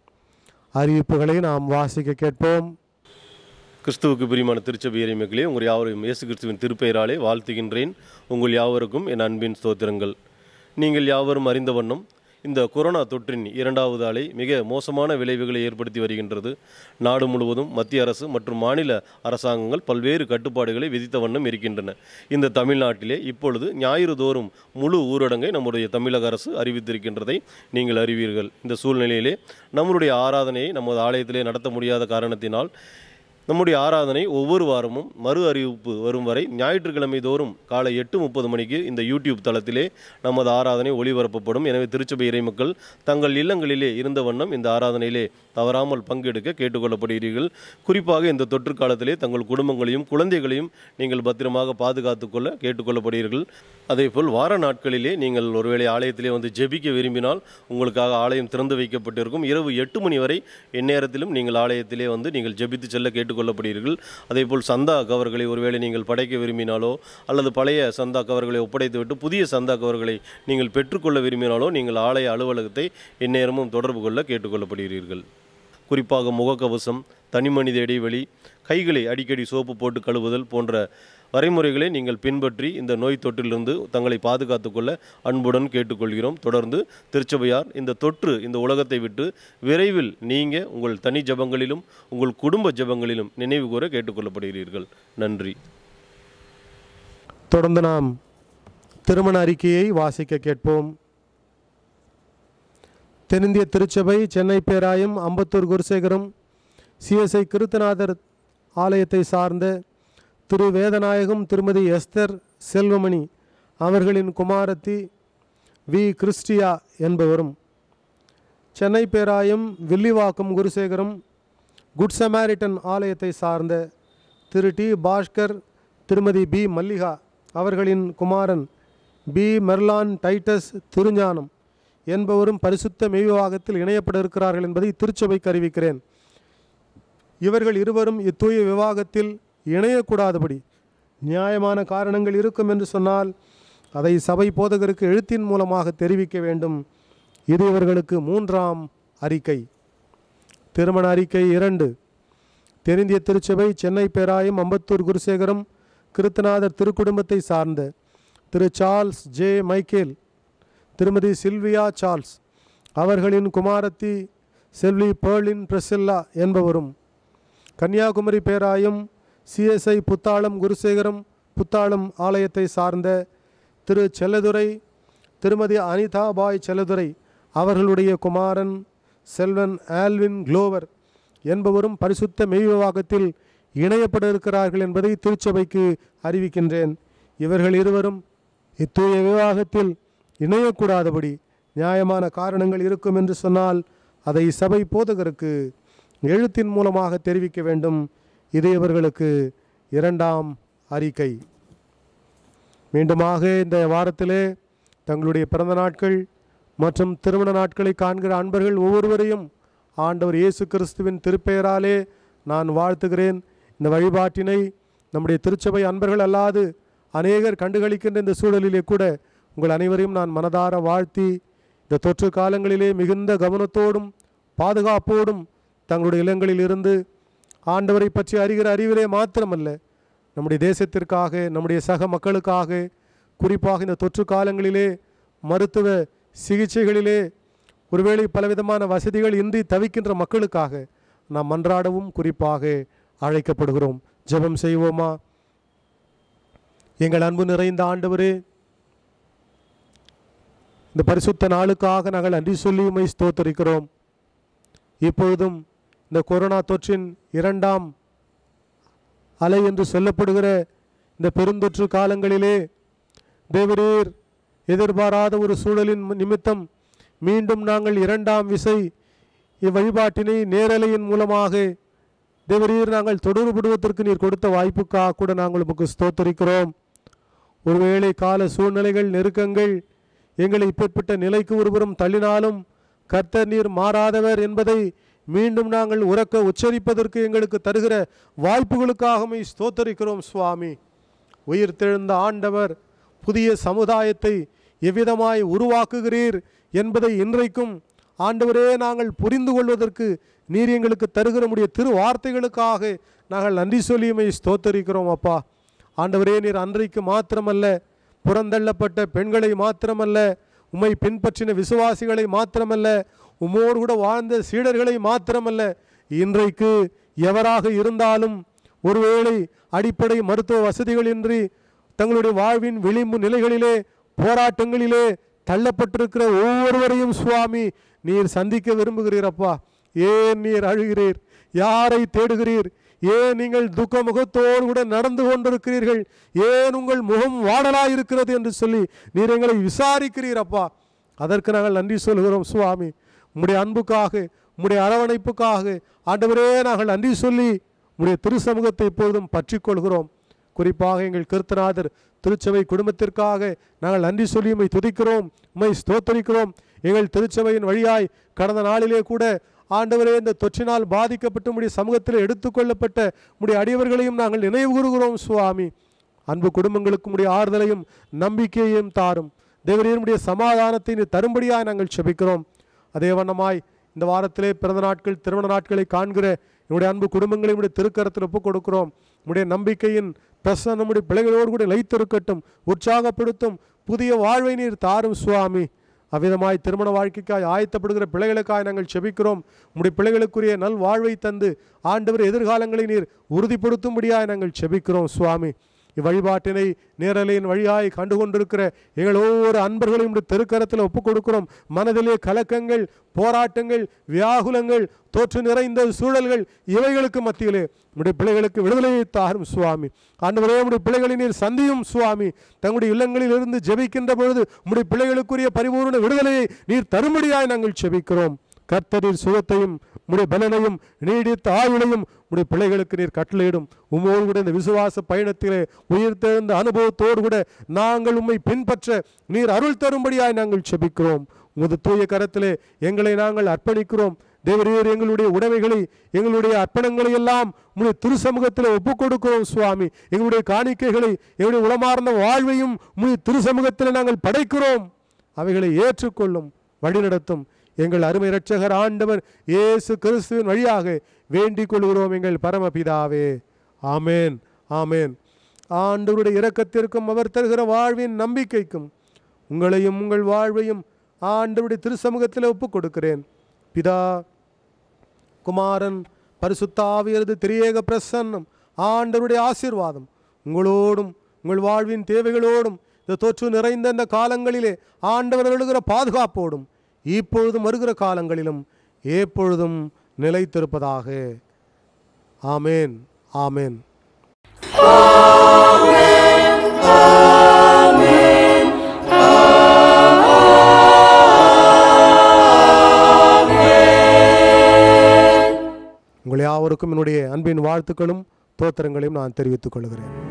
அறிவிப்புகளை நாம் வாசிக்க கேட்போம் கிறிஸ்துவுக்கு பிரியமான திருச்சபை இறைமக்களே உங்கள் யாவரையும் இயேசு கிறிஸ்துவின் திருப்பெயராலே வாழ்த்துகின்றேன் உங்கள் யாவருக்கும் என் அன்பின் ஸ்தோத்திரங்கள் நீங்கள் யாவரும் அறிந்த வண்ணம் இந்த கொரோனா தொற்றின் இரண்டாவது அலை மிக மோசமான விளைவுகளை ஏற்படுத்தி வருகின்றது நாடு முழுவதும் மத்திய அரசு மற்றும் மாநில அரசாங்கங்கள் பல்வேறு கட்டுப்பாடுகளை விதித்த வண்ணம் இருக்கின்றன இந்த தமிழ்நாட்டிலே இப்பொழுது ஞாயிறு தோறும் முழு ஊரடங்கை நம்முடைய தமிழக அரசு அறிவித்திருக்கின்றதை நீங்கள் அறிவீர்கள் இந்த சூழ்நிலையிலே நம்முடைய ஆராதனையை நமது ஆலயத்திலே நடத்த முடியாத காரணத்தினால் நம்முடைய ஆராதனை ஒவ்வொரு வாரமும் மறு அறிவிப்பு வரும் வரை ஞாயிற்றுக்கிழமை தோறும் காலை எட்டு முப்பது மணிக்கு இந்த யூடியூப் தளத்திலே நமது ஆராதனை ஒளிபரப்பப்படும் எனவே திருச்சபை இறைமக்கள் தங்கள் இல்லங்களிலே இருந்த வண்ணம் இந்த ஆராதனையிலே தவறாமல் பங்கெடுக்க கேட்டுக்கொள்ளப்படுகிறீர்கள் குறிப்பாக இந்த தொற்று காலத்திலே தங்கள் குடும்பங்களையும் குழந்தைகளையும் நீங்கள் பத்திரமாக பாதுகாத்துக் கொள்ள கேட்டுக்கொள்ளப்படுகிறீர்கள் அதேபோல் வார நாட்களிலே நீங்கள் ஒருவேளை ஆலயத்திலே வந்து ஜெபிக்க விரும்பினால் உங்களுக்காக ஆலயம் திறந்து வைக்கப்பட்டிருக்கும் இரவு எட்டு மணி வரை எந்நேரத்திலும் நீங்கள் ஆலயத்திலே வந்து நீங்கள் ஜெபித்து செல்ல கேட்டுக்கொள்ள கேட்டுக்கொள்ளப்படுகிறீர்கள் அதேபோல் சந்தா கவர்களை ஒருவேளை நீங்கள் படைக்க விரும்பினாலோ அல்லது பழைய சந்தா கவர்களை ஒப்படைத்துவிட்டு புதிய சந்தா கவர்களை நீங்கள் பெற்றுக்கொள்ள விரும்பினாலோ நீங்கள் ஆலய அலுவலகத்தை எந்நேரமும் தொடர்பு கொள்ள கேட்டுக்கொள்ளப்படுகிறீர்கள் குறிப்பாக முகக்கவசம் தனிமனித இடைவெளி கைகளை அடிக்கடி சோப்பு போட்டு கழுவுதல் போன்ற வரைமுறைகளை நீங்கள் பின்பற்றி இந்த நோய் தொற்றிலிருந்து தங்களை பாதுகாத்துக் கொள்ள அன்புடன் கேட்டுக்கொள்கிறோம் தொடர்ந்து திருச்சபையார் இந்த தொற்று இந்த உலகத்தை விட்டு விரைவில் நீங்க உங்கள் தனி ஜபங்களிலும் உங்கள் குடும்ப ஜபங்களிலும் நினைவு கூற கேட்டுக்கொள்ளப்படுகிறீர்கள் நன்றி தொடர்ந்து நாம் திருமண அறிக்கையை வாசிக்க கேட்போம் தென்னிந்திய திருச்சபை சென்னை பேராயம் அம்பத்தூர் குருசேகரம் சிஎஸ்ஐ கிருத்தநாதர் ஆலயத்தை சார்ந்த திரு வேதநாயகம் திருமதி எஸ்தர் செல்வமணி அவர்களின் குமாரத்தி வி கிறிஸ்டியா என்பவரும் சென்னை பேராயம் வில்லிவாக்கம் குருசேகரம் குட் சமாரிட்டன் ஆலயத்தை சார்ந்த திரு டி பாஸ்கர் திருமதி பி மல்லிகா அவர்களின் குமாரன் பி மெர்லான் டைட்டஸ் திருஞானம் என்பவரும் பரிசுத்த மெய்விவாகத்தில் இணையப்பட இருக்கிறார்கள் என்பதை திருச்சபைக்கு அறிவிக்கிறேன் இவர்கள் இருவரும் இத்தூய விவாகத்தில் இணையக்கூடாதபடி நியாயமான காரணங்கள் இருக்கும் என்று சொன்னால் அதை சபை போதகருக்கு எழுத்தின் மூலமாக தெரிவிக்க வேண்டும் இது இவர்களுக்கு மூன்றாம் அறிக்கை திருமண அறிக்கை இரண்டு தென்னிந்திய திருச்சபை சென்னை பேராயம் அம்பத்தூர் குருசேகரம் கிருத்தநாதர் திருக்குடும்பத்தை சார்ந்த Thiru Charles J Michael Thirumathi Sylvia Charles அவர்களின் குமாரத்தி செல்வி பேர்லின் பிரசில்லா என்பவரும் கன்னியாகுமரி பேராயம் சிஎஸ்ஐ புத்தாளம் குருசேகரம் புத்தாளம் ஆலயத்தை சார்ந்த திரு செல்லதுரை திருமதி அனிதா பாய் செல்லதுரை அவர்களுடைய குமாரன் செல்வன் ஆல்வின் குளோவர் என்பவரும் பரிசுத்த மெய்விவாகத்தில் இணையப்பட இருக்கிறார்கள் என்பதை திருச்சபைக்கு அறிவிக்கின்றேன் இவர்கள் இருவரும் இத்தூய விவாகத்தில் இணையக்கூடாதபடி நியாயமான காரணங்கள் இருக்கும் என்று சொன்னால் அதை சபை போதகருக்கு எழுத்தின் மூலமாக தெரிவிக்க வேண்டும் இது இவர்களுக்கு இரண்டாம் அறிக்கை மீண்டுமாக இந்த வாரத்திலே தங்களுடைய பிறந்த நாட்கள் மற்றும் திருமண நாட்களை காண்கிற அன்பர்கள் ஒவ்வொருவரையும் ஆண்டவர் இயேசு கிறிஸ்துவின் திருப்பெயராலே நான் வாழ்த்துகிறேன் இந்த வழிபாட்டினை நம்முடைய திருச்சபை அன்பர்கள் அல்லாது அநேகர் கண்டுகளிக்கின்ற இந்த சூழலிலே கூட உங்கள் அனைவரையும் நான் மனதார வாழ்த்தி இந்த தொற்று காலங்களிலே மிகுந்த கவனத்தோடும் பாதுகாப்போடும் தங்களுடைய இல்லங்களில் இருந்து ஆண்டவரை பற்றி அறிகிற அறிவிலே மாத்திரமல்ல நம்முடைய தேசத்திற்காக நம்முடைய சக மக்களுக்காக குறிப்பாக இந்த தொற்று காலங்களிலே மருத்துவ சிகிச்சைகளிலே ஒருவேளை பலவிதமான வசதிகள் இன்றி தவிக்கின்ற மக்களுக்காக நாம் மன்றாடவும் குறிப்பாக அழைக்கப்படுகிறோம் ஜெபம் செய்வோமா எங்கள் அன்பு நிறைந்த ஆண்டவரே இந்த பரிசுத்த நாளுக்காக நாங்கள் நன்றி சொல்லி உமை ஸ்தோத்தரிக்கிறோம் இப்பொழுதும் இந்த கொரோனா தொற்றின் இரண்டாம் அலை என்று சொல்லப்படுகிற இந்த பெருந்தொற்று காலங்களிலே தேவரீர் எதிர்பாராத ஒரு சூழலின் நிமித்தம் மீண்டும் நாங்கள் இரண்டாம் விசை இவ்வழிபாட்டினை நேரலையின் மூலமாக தேவரீர் நாங்கள் தொடர்புடுவதற்கு நீர் கொடுத்த வாய்ப்புக்காக கூட நாங்கள் உமக்கு ஸ்தோத்தரிக்கிறோம் ஒருவேளை கால சூழ்நிலைகள் நெருக்கங்கள் எங்களை இப்பேற்பட்ட நிலைக்கு ஒருபுறம் தள்ளினாலும் கர்த்தர் நீர் மாறாதவர் என்பதை மீண்டும் நாங்கள் உறக்க உச்சரிப்பதற்கு எங்களுக்கு தருகிற வாய்ப்புகளுக்காகவே ஸ்தோத்தரிக்கிறோம் சுவாமி உயிர்த்தெழுந்த ஆண்டவர் புதிய சமுதாயத்தை எவ்விதமாய் உருவாக்குகிறீர் என்பதை இன்றைக்கும் ஆண்டவரே நாங்கள் புரிந்து கொள்வதற்கு நீர் எங்களுக்கு தருகிற முடிய திரு வார்த்தைகளுக்காக நாங்கள் நன்றி சொல்லியுமை ஸ்தோத்தரிக்கிறோம் அப்பா ஆண்டவரே நீர் அன்றைக்கு மாத்திரமல்ல புறந்தள்ளப்பட்ட பெண்களை மாத்திரமல்ல உம்மை பின்பற்றின விசுவாசிகளை மாத்திரமல்ல உம்மோடு கூட வாழ்ந்த சீடர்களை மாத்திரமல்ல இன்றைக்கு எவராக இருந்தாலும் ஒருவேளை அடிப்படை மருத்துவ வசதிகளின்றி தங்களுடைய வாழ்வின் விளிம்பு நிலைகளிலே போராட்டங்களிலே தள்ளப்பட்டிருக்கிற ஒவ்வொருவரையும் சுவாமி நீர் சந்திக்க விரும்புகிறீரப்பா ஏன் நீர் அழுகிறீர் யாரை தேடுகிறீர் ஏன் நீங்கள் துக்க முகத்தோடு கூட நடந்து கொண்டிருக்கிறீர்கள் ஏன் உங்கள் முகம் வாடலாய் இருக்கிறது என்று சொல்லி நீர் எங்களை விசாரிக்கிறீரப்பா அதற்கு நாங்கள் நன்றி சொல்கிறோம் சுவாமி உம்முடைய அன்புக்காக உம்முடைய அரவணைப்புக்காக ஆண்டவரே நாங்கள் நன்றி சொல்லி உம்முடைய திருசமூகத்தை எப்பொழுதும் பற்றிக் கொள்கிறோம் குறிப்பாக எங்கள் கிருத்தநாதர் திருச்சபை குடும்பத்திற்காக நாங்கள் நன்றி சொல்லி உம்மை துதிக்கிறோம் உம்மை ஸ்தோத்தரிக்கிறோம் எங்கள் திருச்சபையின் வழியாய் கடந்த நாளிலே கூட ஆண்டவரே இந்த தொற்றினால் பாதிக்கப்பட்டு உடைய சமூகத்தில் எடுத்துக்கொள்ளப்பட்ட உடைய அடியவர்களையும் நாங்கள் நினைவு கூறுகிறோம் சுவாமி அன்பு குடும்பங்களுக்கு உடைய ஆறுதலையும் நம்பிக்கையையும் தாரும் தேவரீருடைய சமாதானத்தை நீர் தரும்படியாய் நாங்கள் செபிக்கிறோம் அதே வண்ணமாய் இந்த வாரத்திலே பிறந்த நாட்கள் திருமண நாட்களை காண்கிற என்னுடைய அன்பு குடும்பங்களை உடைய திருக்கரத்தில் ஒப்புக் கொடுக்கிறோம் உடைய நம்பிக்கையின் பிரசன்னம் நம்முடைய பிள்ளைகளோடு கூட லைத்திருக்கட்டும் உற்சாகப்படுத்தும் புதிய வாழ்வை நீர் தாரும் சுவாமி அவ்விதமாய் திருமண வாழ்க்கைக்காய் ஆயத்தப்படுகிற பிள்ளைகளுக்காய் நாங்கள் செபிக்கிறோம் உம்முடைய பிள்ளைகளுக்குரிய நல் வாழ்வை தந்து ஆண்டவர் எதிர்காலங்களை நீர் உறுதிப்படுத்தும்படியாய் நாங்கள் செபிக்கிறோம் சுவாமி இவ்வழிபாட்டினை நேரலையின் வழியாய் கண்டு கொண்டிருக்கிற எங்கள் ஒவ்வொரு அன்பர்களையும் உம்முடைய திருக்கரத்தில் ஒப்புக் கொடுக்கிறோம் மனதிலே கலக்கங்கள் போராட்டங்கள் வியாகுலங்கள் தோற்று நிறைந்த சூழல்கள் இவைகளுக்கு மத்தியிலே உடைய பிள்ளைகளுக்கு விடுதலையை தாரும் சுவாமி ஆண்டவரே உடைய பிள்ளைகளை நீர் சந்தியும் சுவாமி தங்களுடைய இல்லங்களில் இருந்து ஜெபிக்கின்ற பொழுது உடைய பிள்ளைகளுக்குரிய பரிபூர்ண விடுதலையை நீர் தரும்படியாய் நாங்கள் ஜெபிக்கிறோம் கர்த்தரின் சுகத்தையும் உடைய பலனையும் நீடித்த ஆயுளையும் உடைய பிள்ளைகளுக்கு நீர் கட்டளையிடும் உம்மோடு கூட இந்த விசுவாச பயணத்திலே உயிர்த்தெழுந்த அனுபவத்தோடு கூட நாங்கள் உம்மை பின்பற்ற நீர் அருள் தரும்படியாய் நாங்கள் செபிக்கிறோம் உமது தூய கரத்திலே எங்களை நாங்கள் அர்ப்பணிக்கிறோம் தேவரீர் எங்களுடைய உடைமைகளை எங்களுடைய அர்ப்பணங்களை எல்லாம் உடைய திருசமூகத்தில் ஒப்புக் கொடுக்கிறோம் சுவாமி எங்களுடைய காணிக்கைகளை எங்களுடைய உளமார்ந்த வாழ்வையும் உடைய திருசமூகத்தில் நாங்கள் படைக்கிறோம் அவைகளை ஏற்றுக்கொள்ளும் வழிநடத்தும் எங்கள் அருமை இரட்சகர் ஆண்டவர் இயேசு கிறிஸ்துவின் வழியாக வேண்டிக் கொள்கிறோம் எங்கள் பரமபிதாவே ஆமேன் ஆமேன் ஆண்டவருடைய இரக்கத்திற்கும் அவர் தருகிற வாழ்வின் நம்பிக்கைக்கும் உங்களையும் உங்கள் வாழ்வையும் ஆண்டவருடைய திருசமூகத்தில் ஒப்புக் கொடுக்கிறேன் பிதா குமாரன் பரிசுத்தாவியரது திரியேக பிரசன்னம் ஆண்டவருடைய ஆசீர்வாதம் உங்களோடும் உங்கள் வாழ்வின் தேவைகளோடும் இந்த தொற்று நிறைந்த இந்த காலங்களிலே ஆண்டவர் எழுகிற பாதுகாப்போடும் இப்பொழுதும் வருகிற காலங்களிலும் எப்பொழுதும் நிலைத்திருப்பதாக ஆமேன் ஆமேன் உங்கள் யாவருக்கும் என்னுடைய அன்பின் வாழ்த்துக்களும் தோத்திரங்களையும் நான் தெரிவித்துக் கொள்கிறேன்